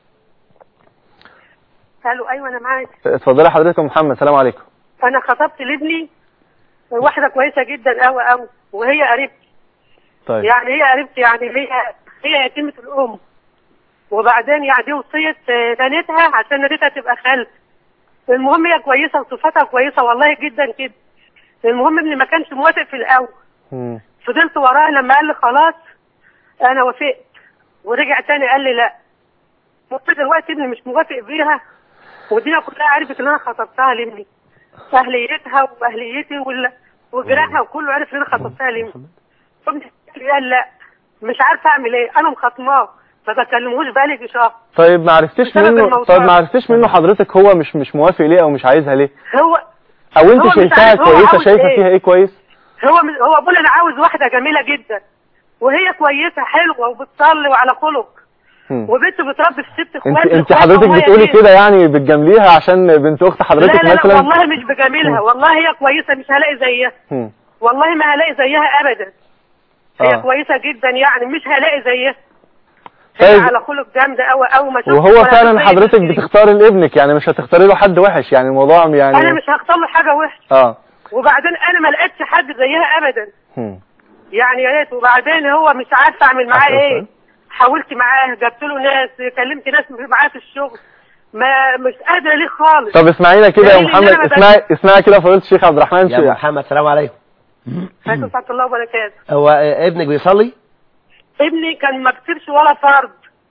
قالوا ايوه انا معاك اتفضلي حضرتك يا ام محمد السلام عليكم انا خطبت لابني واحده كويسه جدا قوي قوي وهي قريبتي طيب يعني هي قريبتي يعني هي هي يتيمه الام وبعدين يعني دي وصيه آه، نانتها عشان نانتها تبقى خالتي المهم هي كويسه وصفاتها كويسه والله جدا كده المهم ابني ما كانش موافق في الاول مم. فضلت وراه لما قال لي خلاص انا وافقت ورجع تاني قال لي لا قلت دلوقتي ابني مش موافق بيها والدنيا كلها عرفت ان انا خطبتها لابني اهليتها واهليتي وال- وجيرانها وكله عرف ان انا خطبتها لابني ابني قال لا مش عارفه اعمل ايه انا مخاصماه ما بكلمهوش بقالي في شهر طيب ما عرفتش بسبب منه الموضوع. طيب ما عرفتش منه حضرتك هو مش مش موافق ليه او مش عايزها ليه هو او انت هو مش شايفاها عارف هو كويسه عاوز شايفه إيه. فيها ايه كويس هو من هو بيقول انا عاوز واحده جميله جدا وهي كويسه حلوه وبتصلي وعلى خلق مم. وبنته بتربي في ست انت اخوات انت إخواتها حضرتك وهي بتقولي كده. كده يعني بتجامليها عشان بنت اخت لا حضرتك لا لا مثلا والله مش بجاملها والله هي كويسه مش هلاقي زيها مم. والله ما هلاقي زيها ابدا هي آه. كويسه جدا يعني مش هلاقي زيها هي طيب على خلق جامده قوي قوي ما شفتش وهو ولا فعلا زي حضرتك بنتي. بتختاري لابنك يعني مش هتختاري له حد وحش يعني الموضوع يعني انا مش هختار له حاجه وحشه اه وبعدين انا ما لقيتش حد زيها ابدا مم. يعني يا ريت وبعدين هو مش عارفه اعمل معاه أيوة، ايه طيب. حاولت معاه جبت له ناس كلمت ناس معاه في الشغل ما مش قادره ليه خالص طب اسمعينا كده يا دليل إن محمد أنا ما اسمعي اسمعي كده فضيله الشيخ عبد الرحمن يا شيخ. محمد السلام عليكم عليكم ورحمه الله وبركاته هو آه، ابنك بيصلي ابني كان ما كتبش ولا فرض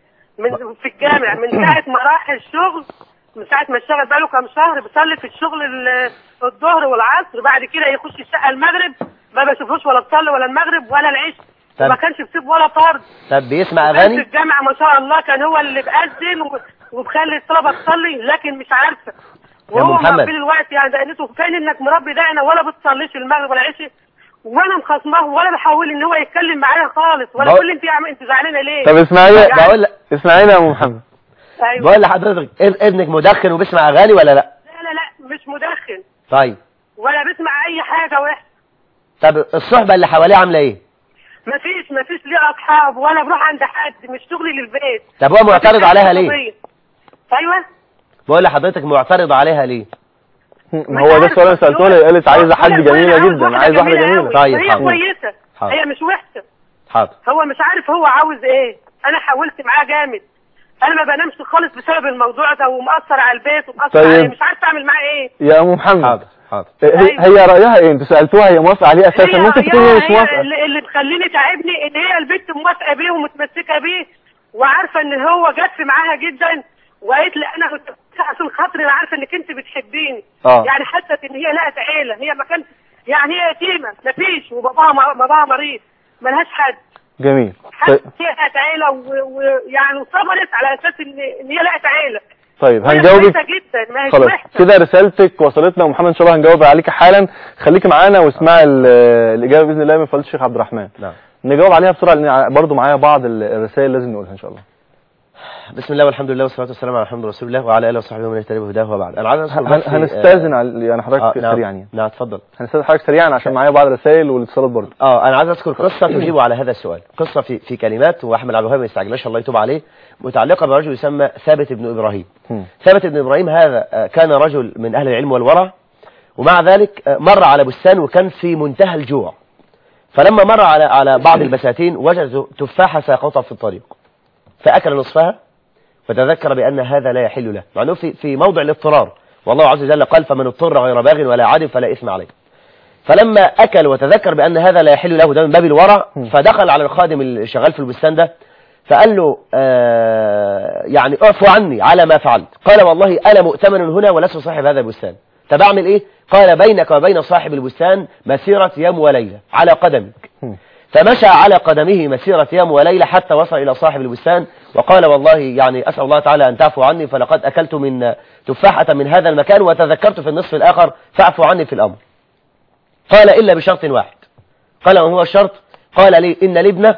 من في الجامع من ساعه ما راح الشغل من ساعه ما اشتغل بقاله كام شهر بيصلي في الشغل ال- الظهر والعصر بعد كده يخش الشقه المغرب ما بشوفوش ولا بصلي ولا المغرب ولا العشاء طب- ما كانش بيسيب ولا فرض طب بيسمع كان في اغاني الجامعة ما شاء الله كان هو اللي بأذن و- وبخلي الطلبة تصلي لكن مش عارفة وهو محمد. مربي الوقت يعني ده قالته فين انك مربي ده انا ولا بتصليش المغرب ولا العشاء ولا مخاصماه ولا بحاول ان هو يتكلم معايا خالص ولا بقول- يقول لي انت يا عم انت زعلانه ليه طب اسمعينا يعني- بقول لك اسمعينا يا ام محمد ايوه بقول لحضرتك اب- ابنك مدخن وبيسمع اغاني ولا لا لا لا لا مش مدخن طيب ولا بيسمع اي حاجه وحشه طب الصحبة اللي حواليه عاملة ايه مفيش مفيش ليه اصحاب ولا بروح عند حد مش شغلي للبيت طب هو معترض مفيش عليها حاجة ليه قضية. ايوه بقول لحضرتك معترض عليها ليه ما هو ده السؤال اللي سالته لها قالت عايزه حد جميله جدا عايز واحده جميله أوي. طيب، هي حاضر. كويسه حاضر. هي مش وحشه حاضر هو مش عارف هو عاوز ايه انا حاولت معاه جامد انا ما بنامش خالص بسبب الموضوع ده ومأثر على البيت ومأثر طيب. عليه مش عارفه اعمل معاه ايه يا ام محمد حاضر حاضر هي, هي رايها ايه انتوا سالتوها هي موافقه عليه اساسا ممكن تكون هي مش هي موافقه اللي, اللي مخليني تعبني ان هي البنت موافقه بيه ومتمسكه بيه وعارفه ان هو جف معاها جدا وقالت لي انا كنت عشان خاطري انا عارفه انك انت بتحبيني اه يعني حست ان هي لقت عيله هي ما كانت يعني هي يتيمه مفيش وباباها باباها مريض ملهاش حد جميل حتى طيب, هي لقت عيله و- ويعني وصبرت على اساس ان ان هي لقت عيله طيب وهي هنجاوبك كويسه جدا ما هيش خلاص وحشه كده رسالتك وصلتنا ومحمد ان شاء الله هنجاوب عليك حالا خليكي معانا واسمعي ال- الاجابه باذن الله من فضيله الشيخ عبد الرحمن نعم نجاوب عليها بسرعه لان برضو معايا بعض ال- الرسائل لازم نقولها ان شاء الله بسم الله والحمد لله والصلاة والسلام على محمد رسول الله وعلى آله وصحبه ومن اهتدى بهداه وبعد أنا عايز أذكر هن- بس- هنستاذن آه، على- يعني حضرتك آه، نعم سريعا يعني نعم اتفضل هنستاذن حضرتك سريعا عشان معايا بعض الرسائل والاتصالات برضو اه انا عايز اذكر قصه تجيب على هذا السؤال قصه في في كلمات واحمد عبد الوهاب ما يستعجلش الله يتوب عليه متعلقه برجل يسمى ثابت بن ابراهيم مم. ثابت بن ابراهيم هذا آه، كان رجل من اهل العلم والورع ومع ذلك آه، مر على بستان وكان في منتهى الجوع فلما مر على على بعض البساتين وجد تفاحه ساقطه في الطريق فاكل نصفها فتذكر بان هذا لا يحل له مع انه في في موضع الاضطرار والله عز وجل قال فمن اضطر غير باغ ولا عاد فلا اثم عليه فلما اكل وتذكر بان هذا لا يحل له ده من باب الورع فدخل على الخادم اللي شغال في البستان ده فقال له آه يعني اعفو عني على ما فعلت قال والله انا مؤتمن هنا ولست صاحب هذا البستان طب اعمل ايه قال بينك وبين صاحب البستان مسيره يوم وليله على قدمك فمشى على قدمه مسيرة يوم وليلة حتى وصل إلى صاحب البستان وقال والله يعني أسأل الله تعالى أن تعفو عني فلقد أكلت من تفاحة من هذا المكان وتذكرت في النصف الآخر فاعفو عني في الأمر قال إلا بشرط واحد قال وهو الشرط قال لي إن الابنة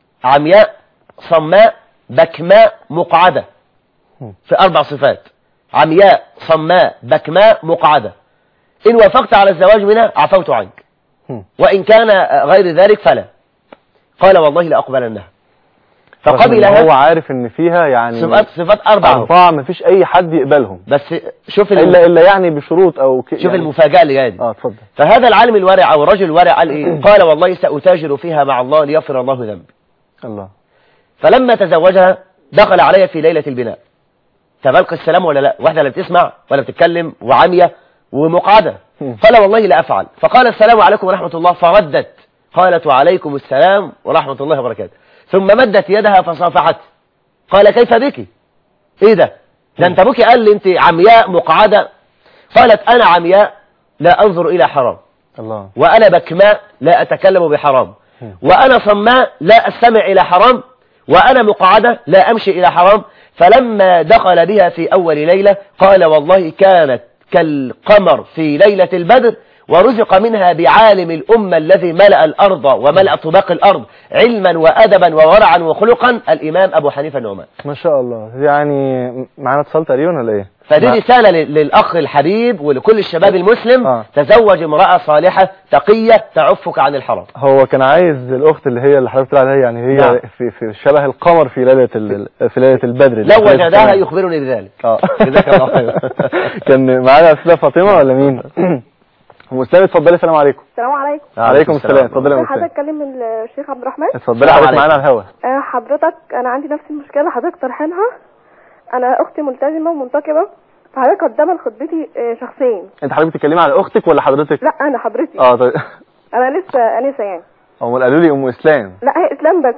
عمياء صماء بكماء مقعدة في أربع صفات عمياء صماء بكماء مقعدة إن وافقت على الزواج منها عفوت عنك هم. وإن كان غير ذلك فلا قال والله لأقبلنها رغم إن فقبلها هو عارف ان فيها يعني صفات صفات أربعة أربعة مفيش أي حد يقبلهم بس شوف إلا الم... إلا يعني بشروط أو ك... شوف يعني المفاجأة اللي جايه دي اه اتفضل فهذا العالم الورع أو الرجل الورع قال إيه قال والله سأتاجر فيها مع الله ليغفر الله ذنبي الله فلما تزوجها دخل علي في ليلة البناء تبلقى السلام ولا لا واحدة لا بتسمع ولا بتتكلم وعامية ومقعدة هم. قال والله لا أفعل فقال السلام عليكم ورحمة الله فردت قالت وعليكم السلام ورحمة الله وبركاته ثم مدت يدها فصافحت قال كيف بك ايه ده ده انت ابوكي قال لي انت عمياء مقعدة قالت انا عمياء لا انظر الى حرام الله وأنا بكماء لا أتكلم بحرام وأنا صماء لا أستمع إلى حرام وأنا مقعدة لا أمشي إلى حرام فلما دخل بها في أول ليلة قال والله كانت كالقمر في ليلة البدر ورزق منها بعالم الأمة الذي ملأ الأرض وملأ طباق الأرض علما وأدبا وورعا وخلقا الإمام أبو حنيفة النعمان ما شاء الله يعني معانا اتصال تقريبا ولا ايه؟ فدي مع- رسالة لل- للأخ الحبيب ولكل الشباب المسلم آه. تزوج امرأة صالحة تقية تعفك عن الحرام هو كان عايز الاخت اللي هي اللي حضرتك بتقول عليها يعني هي نعم. في في شبه القمر في ليله ال- في ليله البدر لو ليلة وجدها الثمانية. يخبرني بذلك اه جزاك الله خير. كان معانا استاذه فاطمه ولا مين؟ ام اسلام اتفضلي السلام عليكم السلام عليكم عليكم السلام اتفضلي يا ام ممكن اسلام حضرتك اتكلم من الشيخ عبد الرحمن اتفضلي السلام حضرتك عليكم. معانا على الهوا آه، حضرتك انا عندي نفس المشكله اللي حضرتك طرحينها انا اختي ملتزمه ومنتقبه فحضرتك قدام لخطبتي آه، شخصين انت حضرتك بتتكلمي على اختك ولا حضرتك؟ لا انا حضرتي اه طيب انا لسه انسه يعني هم قالوا لي ام اسلام لا هي اسلام بس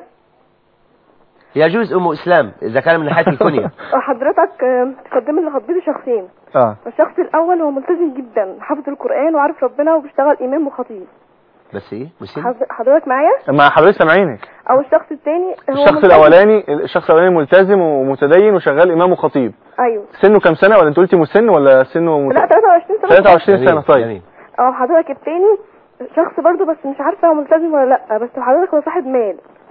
يجوز أم إسلام إذا كان من ناحية الكنية حضرتك آه، تقدم لخطبتي شخصين اه الشخص الاول هو ملتزم جدا حافظ القران وعارف ربنا وبيشتغل امام وخطيب بس إيه مسلم حض- حضرتك معايا ما حضرتك سامعينك او الشخص الثاني هو الشخص ملتزم- الاولاني الشخص الاولاني ملتزم ومتدين وشغال امام وخطيب ايوه سنه كام سنه ولا انت قلتي مسن ولا سنه مت... لا 23 سنه 23 سنه جميل، طيب جميل. اه حضرتك التاني شخص برضو بس مش عارفه هو ملتزم ولا لا بس حضرتك هو صاحب مال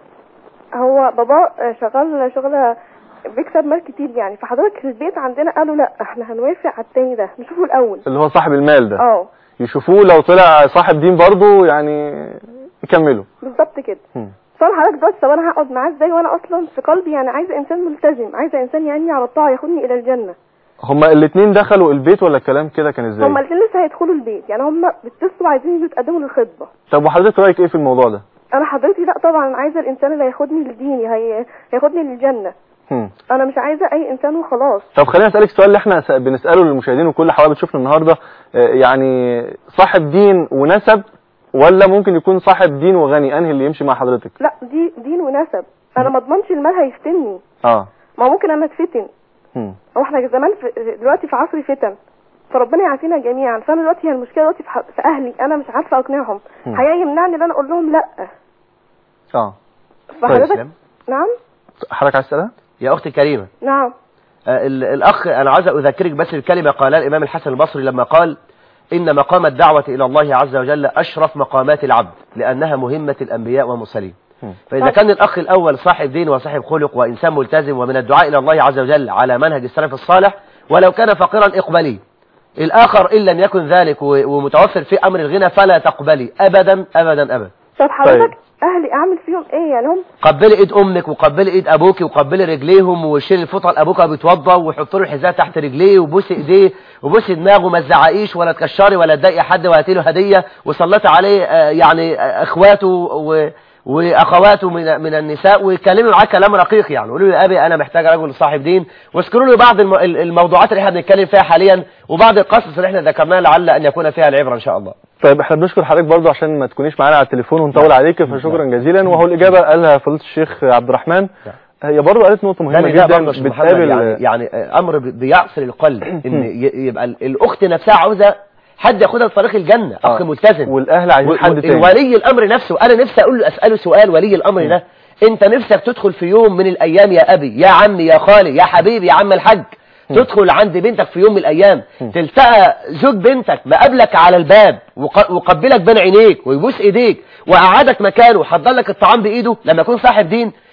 هو بابا آه، شغال شغل بيكسب مال كتير يعني فحضرتك في البيت عندنا قالوا لا احنا هنوافق على التاني ده نشوفه الاول اللي هو صاحب المال ده اه يشوفوه لو طلع صاحب دين برضه يعني يكملوا بالظبط كده هم. فانا حضرتك دلوقتي طب انا هقعد معاه ازاي وانا اصلا في قلبي يعني عايزه انسان ملتزم عايزه انسان يعني على الطاعه ياخدني الى الجنه هما الاثنين دخلوا البيت ولا الكلام كده كان ازاي هما الاثنين لسه هيدخلوا البيت يعني هما بيتصلوا عايزين يجوا يتقدموا للخطبه طب وحضرتك رايك ايه في الموضوع ده انا حضرتي لا طبعا عايزه الانسان اللي هياخدني لديني هي... هياخدني للجنه هم. انا مش عايزه اي انسان وخلاص طب خلينا اسالك السؤال اللي احنا س- بنساله للمشاهدين وكل حوالي بتشوفنا النهارده آه، يعني صاحب دين ونسب ولا ممكن يكون صاحب دين وغني انهي اللي يمشي مع حضرتك لا دي دين ونسب انا ما اضمنش المال هيفتني اه ما ممكن انا اتفتن هم. هو احنا زمان في دلوقتي في عصر فتن فربنا يعافينا جميعا فانا دلوقتي هي المشكله دلوقتي في, ح- في اهلي انا مش عارفه اقنعهم هم. حقيقي يمنعني ان انا اقول لهم لا اه فحضرتك إسلام. نعم حضرتك عايز تسالها يا أختي الكريمة نعم آه، ال- الأخ أنا عايز أذكرك بس الكلمة قالها الإمام الحسن البصري لما قال إن مقام الدعوة إلى الله عز وجل أشرف مقامات العبد لأنها مهمة الأنبياء والمرسلين هم. فإذا كان الأخ الأول صاحب دين وصاحب خلق وإنسان ملتزم ومن الدعاء إلى الله عز وجل على منهج السلف الصالح ولو كان فقيرا اقبليه الآخر إن لم يكن ذلك و- ومتوفر في أمر الغنى فلا تقبلي أبدا أبدا أبدا طب حضرتك طيب. اهلي اعمل فيهم ايه يعني هم قبلي ايد امك وقبلي ايد ابوك وقبلي رجليهم وشيل الفطره لابوك بيتوضى وحط له الحذاء تحت رجليه وبوسي ايديه وبوسي دماغه ما تزعقيش ولا تكشري ولا تضايقي حد وهاتي له هديه وسلطي عليه آه، يعني آه، اخواته و واخواته من من النساء ويكلموا معاه كلام رقيق يعني قولوا له يا ابي انا محتاج رجل صاحب دين واذكروا له بعض الم- الموضوعات اللي احنا بنتكلم فيها حاليا وبعض القصص اللي احنا ذكرناها لعل ان يكون فيها العبره ان شاء الله طيب احنا بنشكر حضرتك برضو عشان ما تكونيش معانا على التليفون ونطول عليك فشكرا جزيلا وهو الاجابه قالها فضيله الشيخ عبد الرحمن هي برضو قالت نقطه ده مهمه نداء جدا برضه يا أستاذ محمد بتقابل يعني, يعني امر بي- بيعصر القلب ان ي- يبقى ال- الاخت نفسها عاوزه حد ياخدها لطريق الجنه اخ آه. ملتزم والاهل عايزين و- حد و- تاني ولي الامر نفسه انا نفسي اقول له اساله سؤال ولي الامر ده انت نفسك تدخل في يوم من الايام يا ابي يا عمي يا خالي يا حبيبي يا عم الحاج تدخل عند بنتك في يوم من الايام تلتقى زوج بنتك مقابلك على الباب وق- وقبلك بين عينيك ويبوس ايديك وقعدك مكانه وحضر لك الطعام بايده لما يكون صاحب دين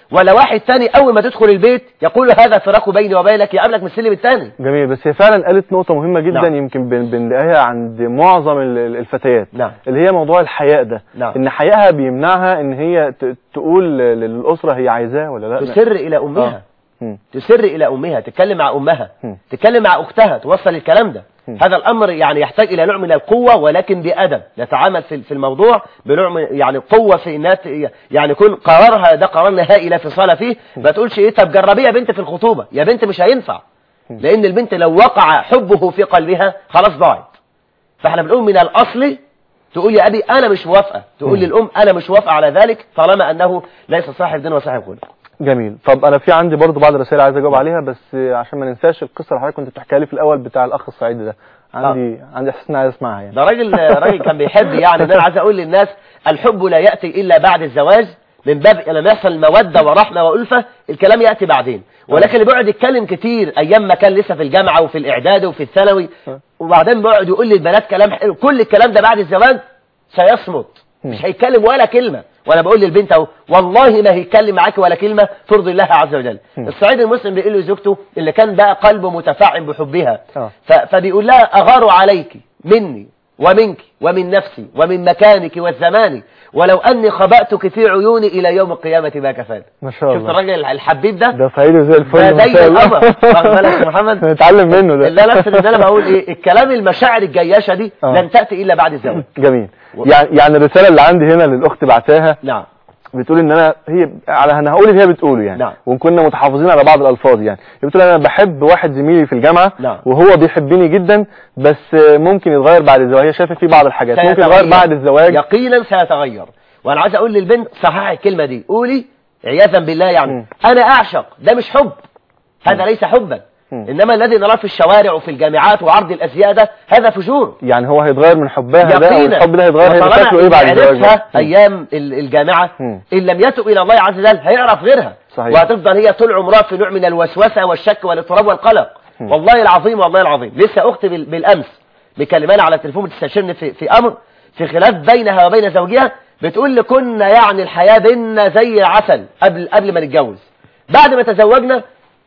ولا واحد تاني اول ما تدخل البيت يقول له هذا فراق بيني وبينك يقابلك من السلم الثاني جميل بس هي فعلا قالت نقطة مهمة جدا نعم. يمكن بن- بنلاقيها عند معظم ال- ال- الفتيات نعم. اللي هي موضوع الحياء ده نعم. ان حيائها بيمنعها ان هي ت- تقول ل- للأسرة هي عايزاه ولا لا تسر الى امها مم. تسر الى امها تتكلم مع امها مم. تتكلم مع اختها توصل الكلام ده مم. هذا الامر يعني يحتاج الى نوع من القوه ولكن بادب نتعامل في في الموضوع بنوع من يعني قوه في انها ت- يعني يكون قرارها ده قرار نهائي لا فصال فيه ما تقولش ايه طب جربيه يا بنت في الخطوبه يا بنت مش هينفع لان البنت لو وقع حبه في قلبها خلاص ضاعت فاحنا بنقول من الاصل تقول يا ابي انا مش موافقه تقول للام انا مش موافقه على ذلك طالما انه ليس صاحب دين وصاحب خلق جميل طب انا في عندي برضو بعض الرسائل عايز اجاوب عليها بس عشان ما ننساش القصة اللي حضرتك كنت بتحكيها لي في الاول بتاع الاخ الصعيدي ده عندي عندي احساس ان عايز اسمعها يعني ده راجل راجل كان بيحب يعني ان انا عايز اقول للناس الحب لا ياتي الا بعد الزواج من باب لما يحصل موده ورحمه والفه الكلام ياتي بعدين ولكن اللي بيقعد يتكلم كتير ايام ما كان لسه في الجامعه وفي الاعداد وفي الثانوي وبعدين بيقعد يقول للبنات كلام حلو كل الكلام ده بعد الزواج سيصمت مش هيتكلم ولا كلمه وانا بقول للبنت اهو والله ما هيتكلم معاك ولا كلمه ترضي الله عز وجل الصعيد المسلم بيقول لزوجته اللي كان بقى قلبه متفاعل بحبها آه. ف- فبيقول لها أغار عليك مني ومنك ومن نفسي ومن مكانك والزمان ولو أني خبأتك في عيوني إلى يوم القيامة ما كفاني ما شاء شفت الله الراجل الحبيب ده ده صعيدي زي الفل ده ما زي شاء الله. القمر واخد بالك يا محمد نتعلم منه ده اللي انا أقصد ان انا بقول ايه الكلام المشاعر الجياشة دي آه. لن تأتي إلا بعد الزواج جميل يعني يعني الرسالة اللي عندي هنا للأخت بعتها نعم بتقول ان انا هي على انا هقول اللي هي بتقوله يعني نعم. وان كنا متحفظين على بعض الالفاظ يعني هي بتقول انا بحب واحد زميلي في الجامعه نعم. وهو بيحبني جدا بس ممكن يتغير بعد الزواج هي شايفه في بعض الحاجات ممكن سيتغير. يتغير بعد الزواج يقينا سيتغير وانا عايز اقول للبنت صحح الكلمه دي قولي عياذا بالله يعني مم. انا اعشق ده مش حب هذا ليس حبا مم. انما الذي نراه في الشوارع وفي الجامعات وعرض الازياء ده هذا فجور يعني هو هيتغير من حبها ده او يقينا الحب ده هيتغير هيبقى وطالما شكله ايه بعد اللي الزواج عرفها مم. ايام ال- الجامعه مم. ان لم يتب الى الله عز وجل هيعرف غيرها صحيح. وهتفضل هي طول عمرها في نوع من الوسوسه والشك والاضطراب والقلق مم. والله العظيم والله العظيم لسه اختي بال- بالامس مكلماني على التليفون بتستشيرني في في امر في خلاف بينها وبين زوجها بتقول لي كنا يعني الحياه بينا زي العسل قبل قبل ما نتجوز بعد ما تزوجنا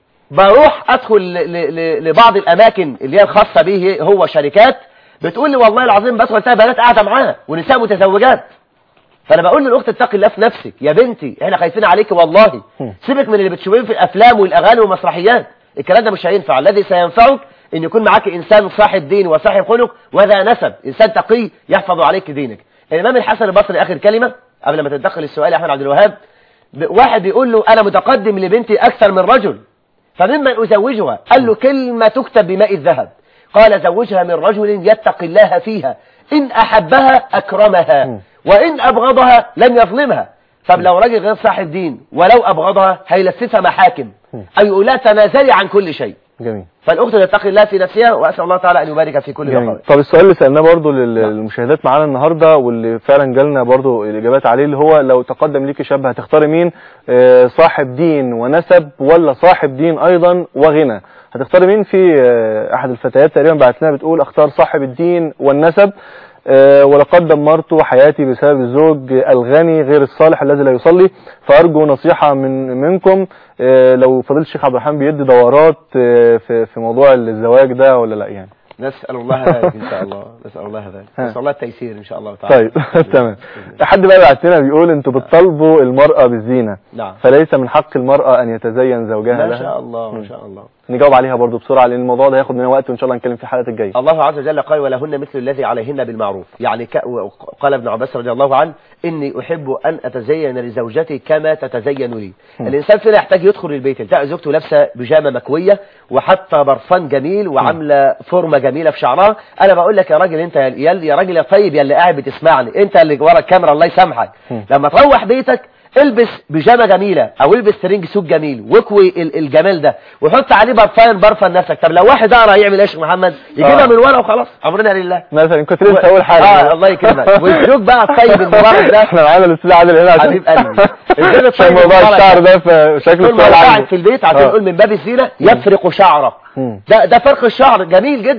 بروح ادخل ل- ل- ل- لبعض الاماكن اللي هي الخاصه به هو شركات بتقول لي والله العظيم بدخل تلاقي بنات قاعده معاها ونساء متزوجات فانا بقول للاخت اتقي الله في نفسك يا بنتي احنا خايفين عليك والله مم. سيبك من اللي بتشوفيه في الافلام والاغاني والمسرحيات الكلام ده مش هينفع الذي سينفعك ان يكون معاك انسان صاحب دين وصاحب خلق وذا نسب انسان تقي يحفظ عليك دينك الامام الحسن البصري اخر كلمه قبل ما تتدخل السؤال يا احمد عبد الوهاب ب- واحد بيقول له انا متقدم لبنتي اكثر من رجل فممن أزوجها قال له كلمة تكتب بماء الذهب قال زوجها من رجل يتقي الله فيها إن أحبها أكرمها مم. وإن أبغضها لم يظلمها طب لو راجل غير صاحب دين ولو أبغضها هيلففها محاكم مم. أو يقول لها تنازلي عن كل شيء جميل فالأخت تتقي الله في نفسها وأسأل الله تعالى أن يبارك في كل جميل دقائق طب السؤال اللي سألناه برضو لل- للمشاهدات معانا النهاردة واللي فعلا جالنا برضو الإجابات عليه اللي هو لو تقدم ليكي شاب هتختاري مين آه، صاحب دين ونسب ولا صاحب دين أيضا وغنى هتختاري مين في آه، أحد الفتيات تقريبا بعت لنا بتقول اختار صاحب الدين والنسب آه، ولقد دمرت حياتي بسبب الزوج الغني غير الصالح الذي لا يصلي فأرجو نصيحة من منكم آه، لو فضيلة الشيخ عبد الرحمن بيدي دورات آه، في في موضوع الزواج ده ولا لا يعني نسأل الله ذلك إن شاء الله نسأل الله ذلك ها. نسأل الله التيسير إن شاء الله تعالى طيب تمام حد بقى بعت لنا بيقول انتوا بتطالبوا المرأة بالزينة نعم فليس من حق المرأة ان يتزين زوجها ما لها شاء الله ما مم. شاء الله نجاوب عليها برضو بسرعة لان الموضوع ده هياخد مننا وقت وان شاء الله نتكلم في الحلقات الجاية الله عز وجل قال ولهن مثل الذي عليهن بالمعروف يعني ك... قال ابن عباس رضي الله عنه إني أحب أن أتزين لزوجتي كما تتزين لي م. الإنسان فينا يحتاج يدخل البيت تلاقي زوجته لابسة بيجامة مكوية وحاطة برفان جميل وعاملة فورمة جميلة في شعرها أنا بقول لك يا راجل أنت يا, يا يا راجل يا طيب يا اللي قاعد بتسمعني أنت اللي ورا الكاميرا الله يسامحك م. لما تروح بيتك البس بيجامه جميله او البس ترنج سوت جميل واكوي ال- الجمال ده وحط عليه برفان برفان نفسك طب لو واحد اقرا يعمل ايه يا شيخ محمد يجيبها آه. من ورا وخلاص امرنا لله مثلا كنت لسه اول حاجة اه الله يكرمك والزوج بقى الطيب المبارك ده احنا معانا الاستاذ عادل هنا عشان حبيب قلبي الزوج عشان الطيب موضوع المبارك الشعر ده فشكله طول ما السؤال هو قاعد عنده في البيت عشان آه. نقول من باب الزينه يفرق شعره مم. ده ده فرق الشعر جميل جدا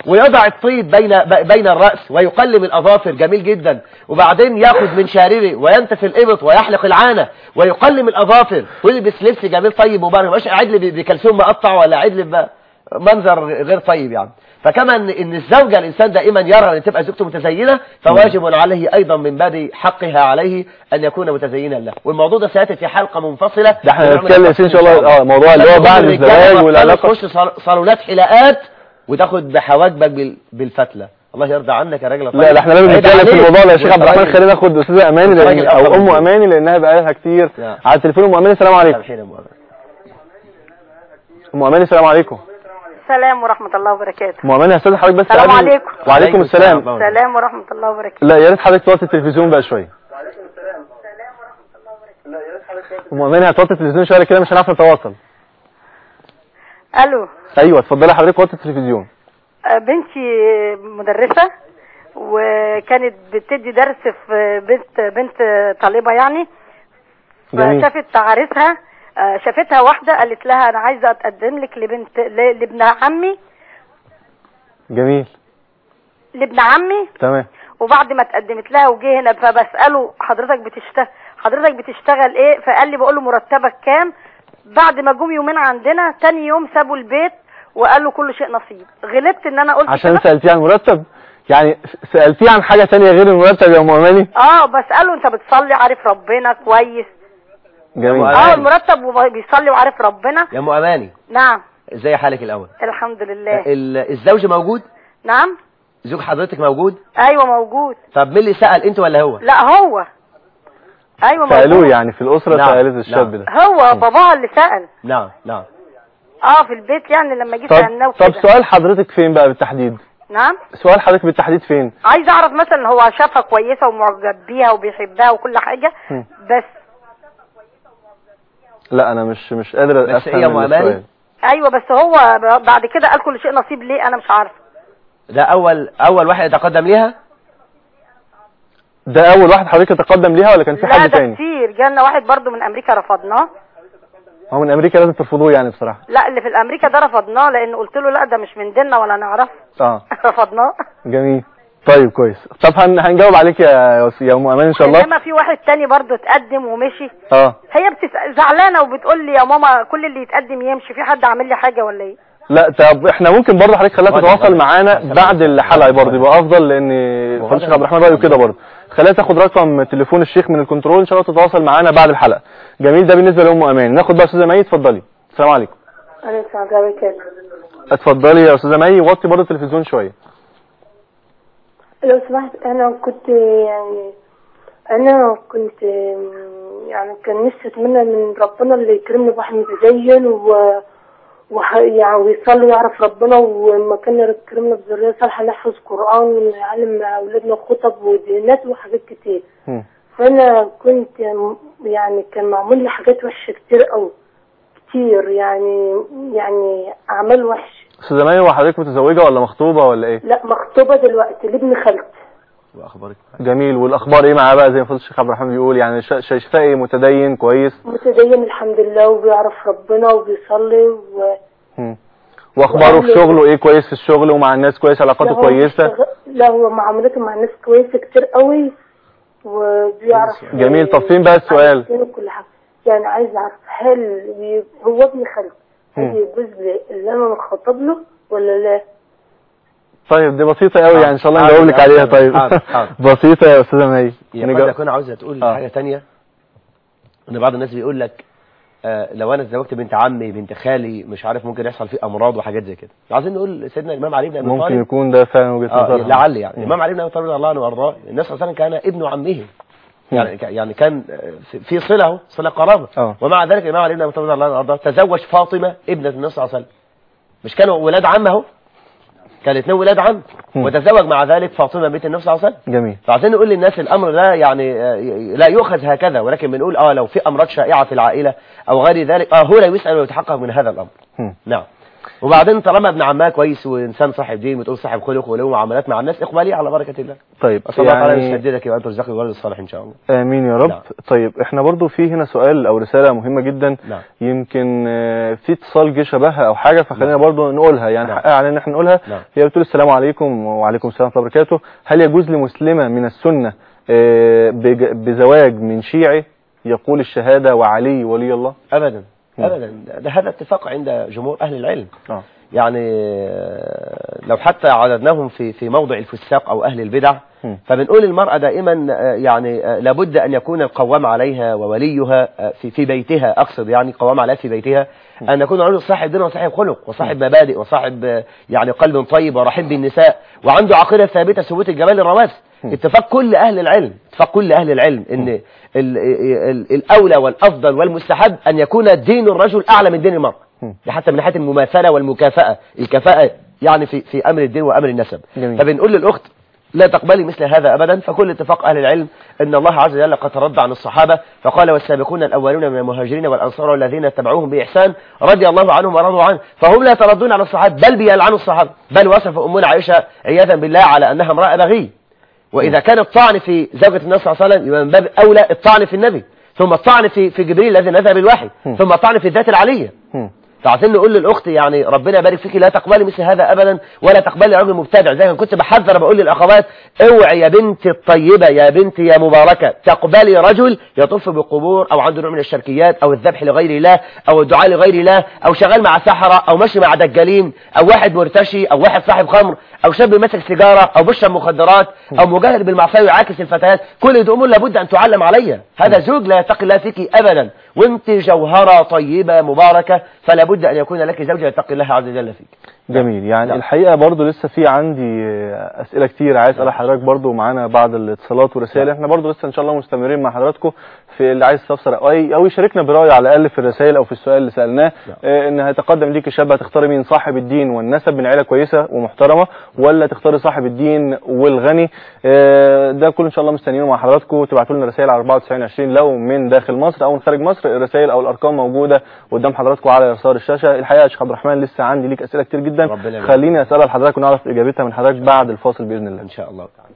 ويضع الطيب بين ب- بين الرأس ويقلم الأظافر جميل جدا وبعدين ياخد من شاربه وينتف الإبط ويحلق العانة ويقلم الأظافر ويلبس لبس جميل طيب مبارك مش قاعد لي ب- بكلسون مقطع ولا قاعد لي ب- منظر غير طيب يعني فكما ان إن الزوجة الإنسان دائما يرى أن تبقى زوجته متزينة فواجب عليه أيضا من باب حقها عليه أن يكون متزينا له والموضوع ده سيأتي في حلقة منفصلة ده احنا ونعمل هنتكلم فيه ان شاء الله اه موضوع اللي هو بعد الزواج والعلاقه تخش صال- صالونات حلاقات وتاخد بحواجبك بال- بالفتلة الله يرضى عنك يا راجل لا لا احنا لازم عيب نتكلم في عليك. الموضوع ده يا شيخ عبد الرحمن والراجل- خلينا ناخد استاذه اماني لان والراجل او أفضل ام منك. اماني لانها بقالها كتير نعم. على التليفون ام اماني السلام عليكم سامحيني يا أبو عمر. ام اماني السلام عليكم السلام ورحمة الله وبركاته ام اماني هستاذن حضرتك بس السلام تعالي- عليكم. وعليكم السلام السلام ورحمة الله وبركاته لا يا ريت حضرتك توطي التلفزيون بقى شويه ام اماني هتوطي التلفزيون شويه كده مش هنعرف نتواصل الو ايوه اتفضلي حضرتك وطي التلفزيون آه، بنتي مدرسة وكانت بتدي درس في بنت بنت طالبة يعني جميل فشافت عريسها آه، شافتها واحدة قالت لها أنا عايزة أتقدم لك لبنت ل- لابن عمي جميل لابن عمي تمام وبعد ما اتقدمت لها وجه هنا فبسأله حضرتك بتشتغل حضرتك بتشتغل ايه فقال لي بقول له مرتبك كام بعد ما جم يومين عندنا تاني يوم سابوا البيت وقال له كل شيء نصيب غلبت ان انا قلت عشان كده سالتيه عن المرتب يعني س- سالتيه عن حاجه تانية غير المرتب يا ام اماني اه بسأله انت بتصلي عارف ربنا كويس جميل أماني. اه المرتب وبيصلي وعارف ربنا يا ام اماني نعم ازاي حالك الاول الحمد لله ال- الزوج موجود نعم زوج حضرتك موجود ايوه موجود طب مين اللي سأل انت ولا هو لا هو ايوه سالوه موجود يعني في الاسره نعم، سالت الشاب نعم. ده هو باباها اللي سأل نعم نعم اه في البيت يعني لما جيت طب سألناه طب وكده سؤال حضرتك فين بقى بالتحديد نعم سؤال حضرتك بالتحديد فين عايز اعرف مثلا هو شافها كويسه ومعجب بيها وبيحبها وكل حاجه مم. بس لا انا مش مش قادر بس افهم هي أم أماني؟ السؤال ايوه بس هو ب- بعد كده قال كل شيء نصيب ليه انا مش عارفه ده اول اول واحد يتقدم ليها ده اول واحد حضرتك تقدم ليها ولا كان في لا حد ده تاني كتير جالنا واحد برضو من امريكا رفضناه هو من امريكا لازم ترفضوه يعني بصراحه لا اللي في الامريكا ده رفضناه لان قلت له لا ده مش من ديننا ولا نعرفه اه رفضناه جميل طيب كويس طب هن... هنجاوب عليك يا يا ام امان ان شاء الله انما في واحد تاني برضو اتقدم ومشي اه هي بتس... زعلانه وبتقول لي يا ماما كل اللي يتقدم يمشي في حد عامل لي حاجه ولا ايه لا طب احنا ممكن برضه حضرتك خليها واجب، تتواصل واجب. معانا عشان بعد واجب. الحلقه برضه واجب. يبقى افضل لان واجب. فضل الشيخ عبد الرحمن رايه كده برضه خليها تاخد رقم تليفون الشيخ من الكنترول ان شاء الله تتواصل معانا بعد الحلقه جميل ده بالنسبه لام امان ناخد بقى استاذه مي اتفضلي السلام عليكم عليكم السلام ورحمة الله وبركاته اتفضلي يا استاذه مي وطي برضه التلفزيون شويه لو سمحت أنا كنت يعني أنا كنت يعني كان نفسي أتمنى من ربنا اللي يكرمني بواحد متدين و وح- يعني ويصلي ويعرف ربنا وما كان يكرمنا بذرية صالحة نحفظ قرآن ونعلم أولادنا خطب ودينات وحاجات كتير مم. فأنا كنت يعني كان معمول لي حاجات وحشة كتير أوي كتير يعني يعني أعمال وحشة استاذه مي هو حضرتك متزوجه ولا مخطوبه ولا ايه لا مخطوبة دلوقتي لابن خالتي واخبارك جميل والاخبار ايه معاه بقى زي ما فضل الشيخ عبد الرحمن بيقول يعني شا- شا- شايفاه ايه متدين كويس متدين الحمد لله وبيعرف ربنا وبيصلي و مم. واخباره في شغله ايه كويس في الشغل ومع الناس كويس علاقاته لا هو كويسه بيشتغل- لا هو معاملته مع الناس كويسة كتير قوي وبيعرف جميل طب فين بقى السؤال فين كل حاجة يعني عايز اعرف هل ي- هو ابن خالتي هل مم. يجوز لي اللي انا مخطب له ولا لا طيب دي بسيطه قوي يعني ان شاء الله حاضر، نجاوب لك عليها حاضر، طيب حاضر، حاضر. بسيطه يا استاذه مي هي نجاوب. قد تكون عاوزة تقول آه. حاجة تانية ان بعض الناس بيقول لك آه لو انا اتزوجت بنت عمي بنت خالي مش عارف ممكن يحصل فيه امراض وحاجات زي كده عايزين نقول سيدنا الامام علي بن ابي ممكن طالب يكون ده فعلا وجهه آه نظر لعل يعني مم. الامام علي بن ابي طالب رضي الله عنه وارضاه النبي صلى الله عليه وسلم كان ابن عمه مم. يعني ك- يعني كان آه، في صله أهو، صله قرابه آه. ومع ذلك الامام علي بن ابي طالب رضي الله عنه وارضاه تزوج فاطمه ابنه النبي صلى الله عليه وسلم مش كانوا ولاد عم اهو كان الاثنين ولاد عم مم. وتزوج مع ذلك فاطمه بنت النبي صلى الله عليه وسلم جميل فعايزين نقول للناس الامر ده يعني آه، ي- لا يؤخذ هكذا ولكن بنقول اه لو في امراض شائعه في العائله او غير ذلك اه هو لا يسال ويتحقق من هذا الامر مم. نعم وبعدين طالما ابن عمها كويس وانسان صاحب دين وتقول صاحب خلق وله معاملات مع الناس اقبليه على بركه الله طيب اسال الله تعالى يعني يسددك وان ترزقك الولد الصالح ان شاء الله امين يا رب نعم. طيب احنا برضو في هنا سؤال او رساله مهمه جدا نعم يمكن آه، في اتصال جه شبهها او حاجه فخلينا برضو نقولها يعني نعم. حقها علينا ان احنا نقولها نعم. هي بتقول السلام عليكم وعليكم السلام ورحمه الله وبركاته هل يجوز لمسلمه من السنه آه، بج- بزواج من شيعي يقول الشهاده وعلي ولي الله ابدا مم. ابدا ده هذا اتفاق عند جمهور اهل العلم اه يعني آه، لو حتى عددناهم في في موضع الفساق او اهل البدع مم. فبنقول المرأة دائما آه، يعني آه، لابد أن يكون القوام عليها ووليها آه، في في بيتها أقصد يعني قوام عليها في بيتها أن يكون رجل صاحب دين وصاحب خلق وصاحب مبادئ وصاحب آه، يعني قلب طيب ورحيم بالنساء وعنده عقيدة ثابتة ثبوت الجمال الرواسي اتفاق كل أهل العلم اتفاق كل أهل العلم أن ال- ال- الأولى والأفضل والمستحب أن يكون دين الرجل أعلى من دين المرأة مم. ده حتى من ناحية المماثلة والمكافأة الكفاءة يعني في في أمر الدين وأمر النسب جميل. فبنقول للأخت لا تقبلي مثل هذا أبدا فكل اتفاق أهل العلم أن الله عز وجل قد ترد عن الصحابة فقال والسابقون الأولون من المهاجرين والأنصار والذين اتبعوهم بإحسان رضي الله عنهم ورضوا عنه فهم لا يتردون على الصحابة بل بيلعنوا الصحابة بل وصف أمنا عائشة عياذا بالله على أنها امرأة بغي وإذا كان الطعن في زوجة النبي صلى الله عليه وسلم يبقى من باب أولى الطعن في النبي ثم الطعن في في جبريل الذي نزل بالوحي مم. ثم الطعن في الذات العلية مم. فعايزين نقول للاخت يعني ربنا يبارك فيك لا تقبلي مثل هذا ابدا ولا تقبلي رجل مبتدع زي ما كنت بحذر بقول للاخوات اوعي يا بنتي الطيبه يا بنتي يا مباركه تقبلي رجل يطوف بالقبور او عنده نوع من الشركيات او الذبح لغير الله او الدعاء لغير الله او شغال مع سحره او ماشي مع دجالين او واحد مرتشي او واحد صاحب خمر او شاب ماسك سيجاره او بيشرب مخدرات او مجاهد بالمعصيه ويعاكس الفتيات كل دي امور لابد ان تعلم عليها هذا زوج لا يتقي الله فيك ابدا وانت جوهره طيبه مباركه فلا بد ان يكون لك زوج يتقي الله عز وجل فيك جميل يعني نعم. الحقيقه برضو لسه في عندي آه، اسئله كتير عايز اسال حضرتك برضو معانا بعض الاتصالات والرسائل نعم. احنا برضو لسه ان شاء الله مستمرين مع حضراتكم في اللي عايز يستفسر او أي- او يشاركنا برايه على الاقل في الرسائل او في السؤال اللي سالناه نعم. آه، ان هيتقدم ليك شاب هتختاري مين صاحب الدين والنسب من عيله كويسه ومحترمه ولا تختاري صاحب الدين والغني آه، ده كله ان شاء الله مستنيينه مع حضراتكم تبعتوا لنا رسائل على 9420 لو من داخل مصر او من خارج مصر الرسائل او الارقام موجوده قدام حضراتكم على يسار الشاشه الحقيقه يا شيخ عبد الرحمن لسه عندي ليك اسئله كتير جدا ربنا يبارك. خليني اسالها لحضرتك ونعرف اجابتها من حضرتك بعد الفاصل باذن الله ان شاء الله تعالى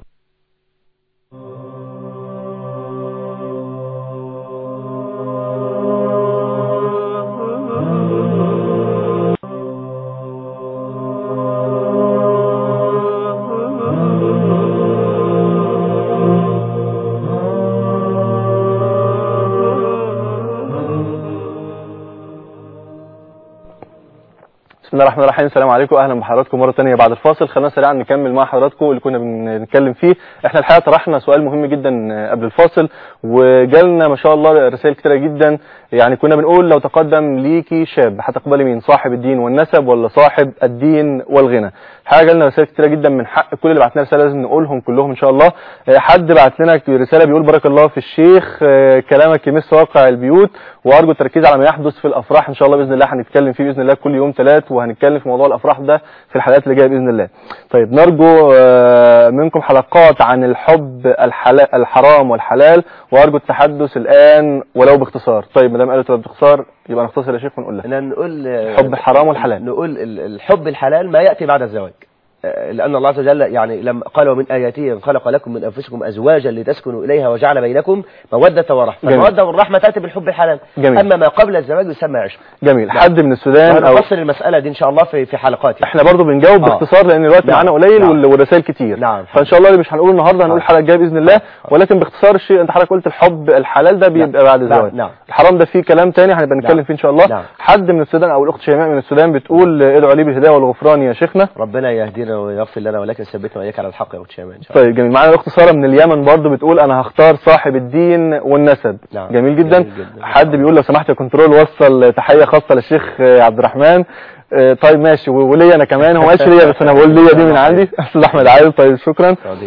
بسم الله الرحمن الرحيم السلام عليكم اهلا بحضراتكم مره ثانيه بعد الفاصل خلينا سريعا نكمل مع حضراتكم اللي كنا بنتكلم فيه احنا الحقيقه طرحنا سؤال مهم جدا آه، قبل الفاصل وجالنا ما شاء الله رسائل كتيره جدا يعني كنا بنقول لو تقدم ليكي شاب هتقبلي مين صاحب الدين والنسب ولا صاحب الدين والغنى الحقيقه جالنا رسائل كتيره جدا من حق كل اللي بعت لنا رساله لازم نقولهم كلهم ان شاء الله آه، حد بعت لنا رساله بيقول بارك الله في الشيخ آه، كلامك يمس واقع البيوت وارجو التركيز على ما يحدث في الافراح ان شاء الله باذن الله هنتكلم فيه باذن الله كل يوم ثلاث وهنتكلم في موضوع الافراح ده في الحلقات اللي جايه باذن الله طيب نرجو آه، منكم حلقات عن الحب الحلال الحرام والحلال وارجو التحدث الان ولو باختصار طيب ما دام قالت ولو باختصار يبقى نختصر يا شيخ ونقول لها احنا نقول الحب الحرام والحلال. نقول ال- الحب الحلال ما يأتي بعد الزواج آه، لأن الله عز وجل يعني لما قال ومن آياته أن خلق لكم من أنفسكم أزواجا لتسكنوا إليها وجعل بينكم مودة ورحمة جميل. المودة والرحمة تأتي بالحب الحلال جميل. أما ما قبل الزواج يسمى عشق جميل حد من السودان او وهنفصل المسألة دي إن شاء الله في في حلقات يعني. احنا برضو بنجاوب آه. باختصار لان الوقت نعم. معانا قليل نعم. وال- والرسائل كتير نعم. فان شاء الله اللي مش هنقوله النهارده هنقول آه. الحلقه الجايه باذن الله ولكن باختصار الشيء انت حضرتك قلت الحب الحلال ده بيبقى بعد نعم. الزواج نعم. الحرام ده فيه كلام تاني هنبقى نتكلم نعم. فيه ان شاء الله نعم. حد من السودان او الاخت شيماء من السودان بتقول آه، ادعوا لي بالهدايه والغفران يا شيخنا ربنا يهدينا ويغفر لنا ولكن ثبتنا وإياك على الحق يا أخت شيماء إن شاء الله طيب جميل معانا الاخت ساره من اليمن برضو بتقول انا هختار صاحب الدين والنسب نعم. جميل جدا جميل جدا. حد بيقول لو سمحت يا كنترول وصل تحيه خاصه للشيخ آه، عبد الرحمن آه، طيب ماشي و- وليا انا كمان هو ما قالش ليا بس انا بقول ليا دي من عندي استاذ احمد عادل طيب شكرا سعودية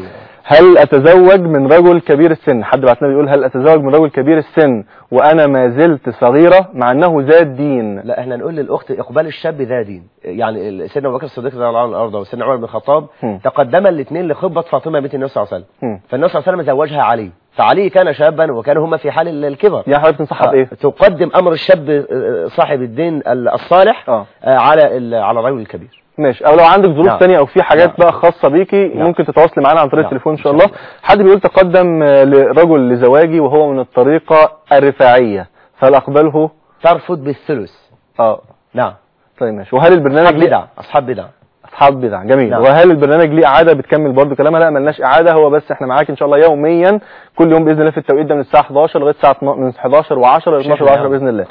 هل اتزوج من رجل كبير السن حد بعتنا بيقول هل اتزوج من رجل كبير السن وانا ما زلت صغيره مع انه ذات دين لا احنا نقول للاخت اقبال الشاب ذا دين يعني سيدنا ابو بكر الصديق رضي الله عنه وارضاه وسيدنا عمر بن الخطاب هم. تقدما الاثنين لخطبه فاطمه بنت النبي صلى الله عليه وسلم هم. فالنبي صلى الله عليه وسلم زوجها علي فعلي كان شابا وكانوا هما في حال الكبر يا حضرتك تنصحها آه، بايه تقدم امر الشاب آه، صاحب الدين الصالح اه آه، على ال- على الرجل الكبير ماشي او لو عندك ظروف نعم. تانية او في حاجات نعم. بقى خاصة بيكي نعم. ممكن تتواصلي معانا عن طريق نعم. التليفون ان إن شاء شاء الله حد بيقول تقدم آه، لرجل لزواجي وهو من الطريقة الرفاعية فهل اقبله ترفض بالثلث اه نعم طيب ماشي وهل البرنامج اصحاب ليه بدع اصحاب بدع اصحاب بدع جميل نعم. وهل البرنامج ليه اعاده بتكمل برضو كلامها لا ملناش اعاده هو بس احنا معاك ان شاء الله يوميا كل يوم باذن الله في التوقيت ده من الساعه 11 لغايه الساعه 12 من 11 و10 ل 12 و10 باذن الله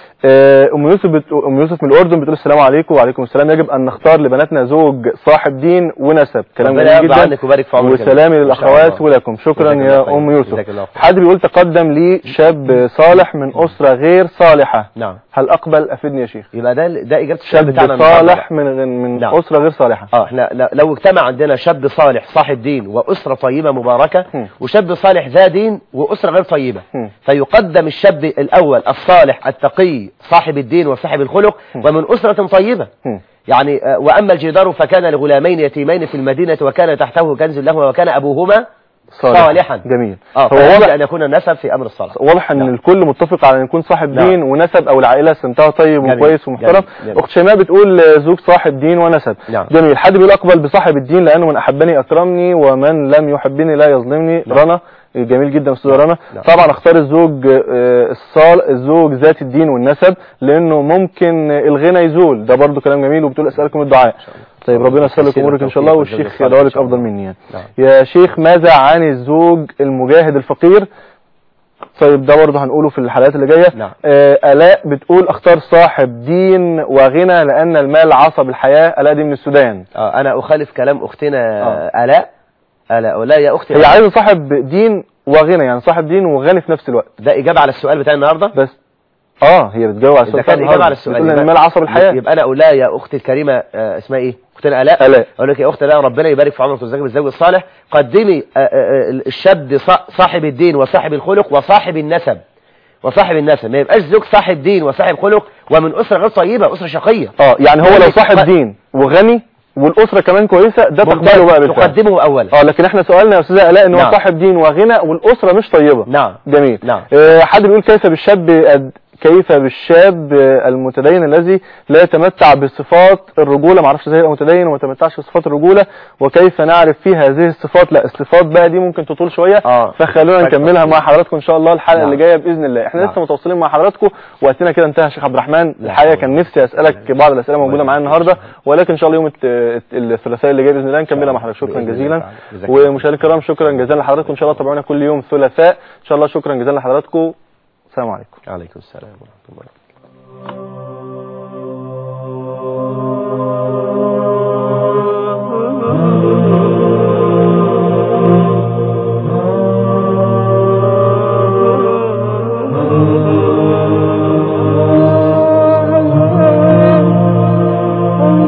آه، ام يوسف بت... ام يوسف من الاردن بتقول السلام عليكم وعليكم السلام يجب ان نختار لبناتنا زوج صاحب دين ونسب كلام ربنا جميل يرضى جدا عنك ويبارك في عمرك يا وسلامي بنت. ما شاء للاخوات الله. ولكم شكرا جزاك الله يا خير. ام يوسف جزاك الله خير. حد بيقول تقدم لي شاب صالح من اسره غير صالحه نعم هل اقبل افيدني يا شيخ يبقى ده ده اجابه السؤال شاب بتاعنا النهاردة. صالح من من نعم. اسره غير صالحه اه احنا ل- لو اجتمع عندنا شاب صالح صاحب دين واسره طيبه مباركه هم. وشاب صالح ذا دين واسره غير طيبه هم. فيقدم الشاب الاول الصالح التقي صاحب الدين وصاحب الخلق ومن اسره طيبه هم. يعني آه، واما الجدار فكان لغلامين يتيمين في المدينه وكان تحته كنز لهما وكان ابوهما صالح. صالحا جميل اه هو فلا بد واضح ان يكون النسب في امر الصالح واضح ان نعم. الكل متفق على ان يكون صاحب نعم. دين ونسب او العائله سمتها طيب جميل. وكويس ومحترم جميل. جميل. اخت شيماء بتقول آه، زوج صاحب دين ونسب نعم. جميل حد بيقول اقبل بصاحب الدين لانه من احبني اكرمني ومن لم يحبني لا يظلمني نعم. رنا جميل جدا استاذ رنا نعم. طبعا اختار الزوج آه، الصال الزوج ذات الدين والنسب لانه ممكن آه، الغنى يزول ده برضو كلام جميل وبتقول اسالكم الدعاء طيب ربنا يسهل لك تيسير امورك ان شاء الله والتوفيق والشيخ والرزق يدعو لك إن شاء افضل الله. مني يعني. نعم. يا شيخ ماذا عن الزوج المجاهد الفقير طيب ده برضه هنقوله في الحلقات اللي جايه نعم. آه الاء بتقول اختار صاحب دين وغنى لان المال عصب الحياه الاء دي من السودان آه انا اخالف كلام اختنا آه. الاء الاء لا يا اختي هي عايزه صاحب دين وغنى يعني صاحب دين وغني في نفس الوقت ده اجابه على السؤال بتاع النهارده بس اه هي بتجاوب على اذا السؤال كان بتاع اجابه على النهاردة. السؤال بتقول ان يبقى- المال عصب الحياه يبقى انا اقول لها يا اختي الكريمه آه، اسمها ايه اختنا الاء الاء اقول لك يا اخت الاء ربنا يبارك في عمرك ويرزقك بالزوج الصالح قدمي آه، آه، آه، الشاب صا- صاحب الدين وصاحب الخلق وصاحب النسب وصاحب النسب ما يبقاش زوج صاحب دين وصاحب خلق ومن اسره غير طيبه اسره شقيه اه يعني هو لو يعني صاحب تق- دين وغني والاسره كمان كويسه ده تقبله بقى بالفعل تقدمه اولا اه لكن احنا سؤالنا يا استاذه الاء ان هو نعم. صاحب دين وغنى والاسره مش طيبه نعم جميل نعم. آه، حد بيقول كيف بالشاب أد- كيف بالشاب آه، المتدين الذي لا يتمتع بصفات الرجولة معرفش ازاي يبقى متدين وما يتمتعش بصفات الرجولة وكيف نعرف فيه هذه الصفات لا الصفات بقى دي ممكن تطول شوية آه. فخلونا محتاج نكملها تفصيل. مع حضراتكم ان شاء الله الحلقة نعم. اللي جاية بإذن الله احنا نعم. لسه متواصلين مع حضراتكم وقتنا كده انتهى يا شيخ عبد الرحمن لا الحقيقة حول كان ولا نفسي اسألك بعض الاسئلة موجودة معانا النهاردة ولكن ان شاء الله يوم الت- الت- الثلاثاء اللي جاي بإذن الله نكملها مع حضرتك شكرا بإذن الله جزيلا تعالى. جزاك الله. ومشاهدينا الكرام شكرا جزيلا لحضراتكم ان شاء الله تابعونا كل يوم ثلاثاء ان شاء الله شكرا جزيلا لحضراتكم السلام عليكم عليكم السلام ورحمه الله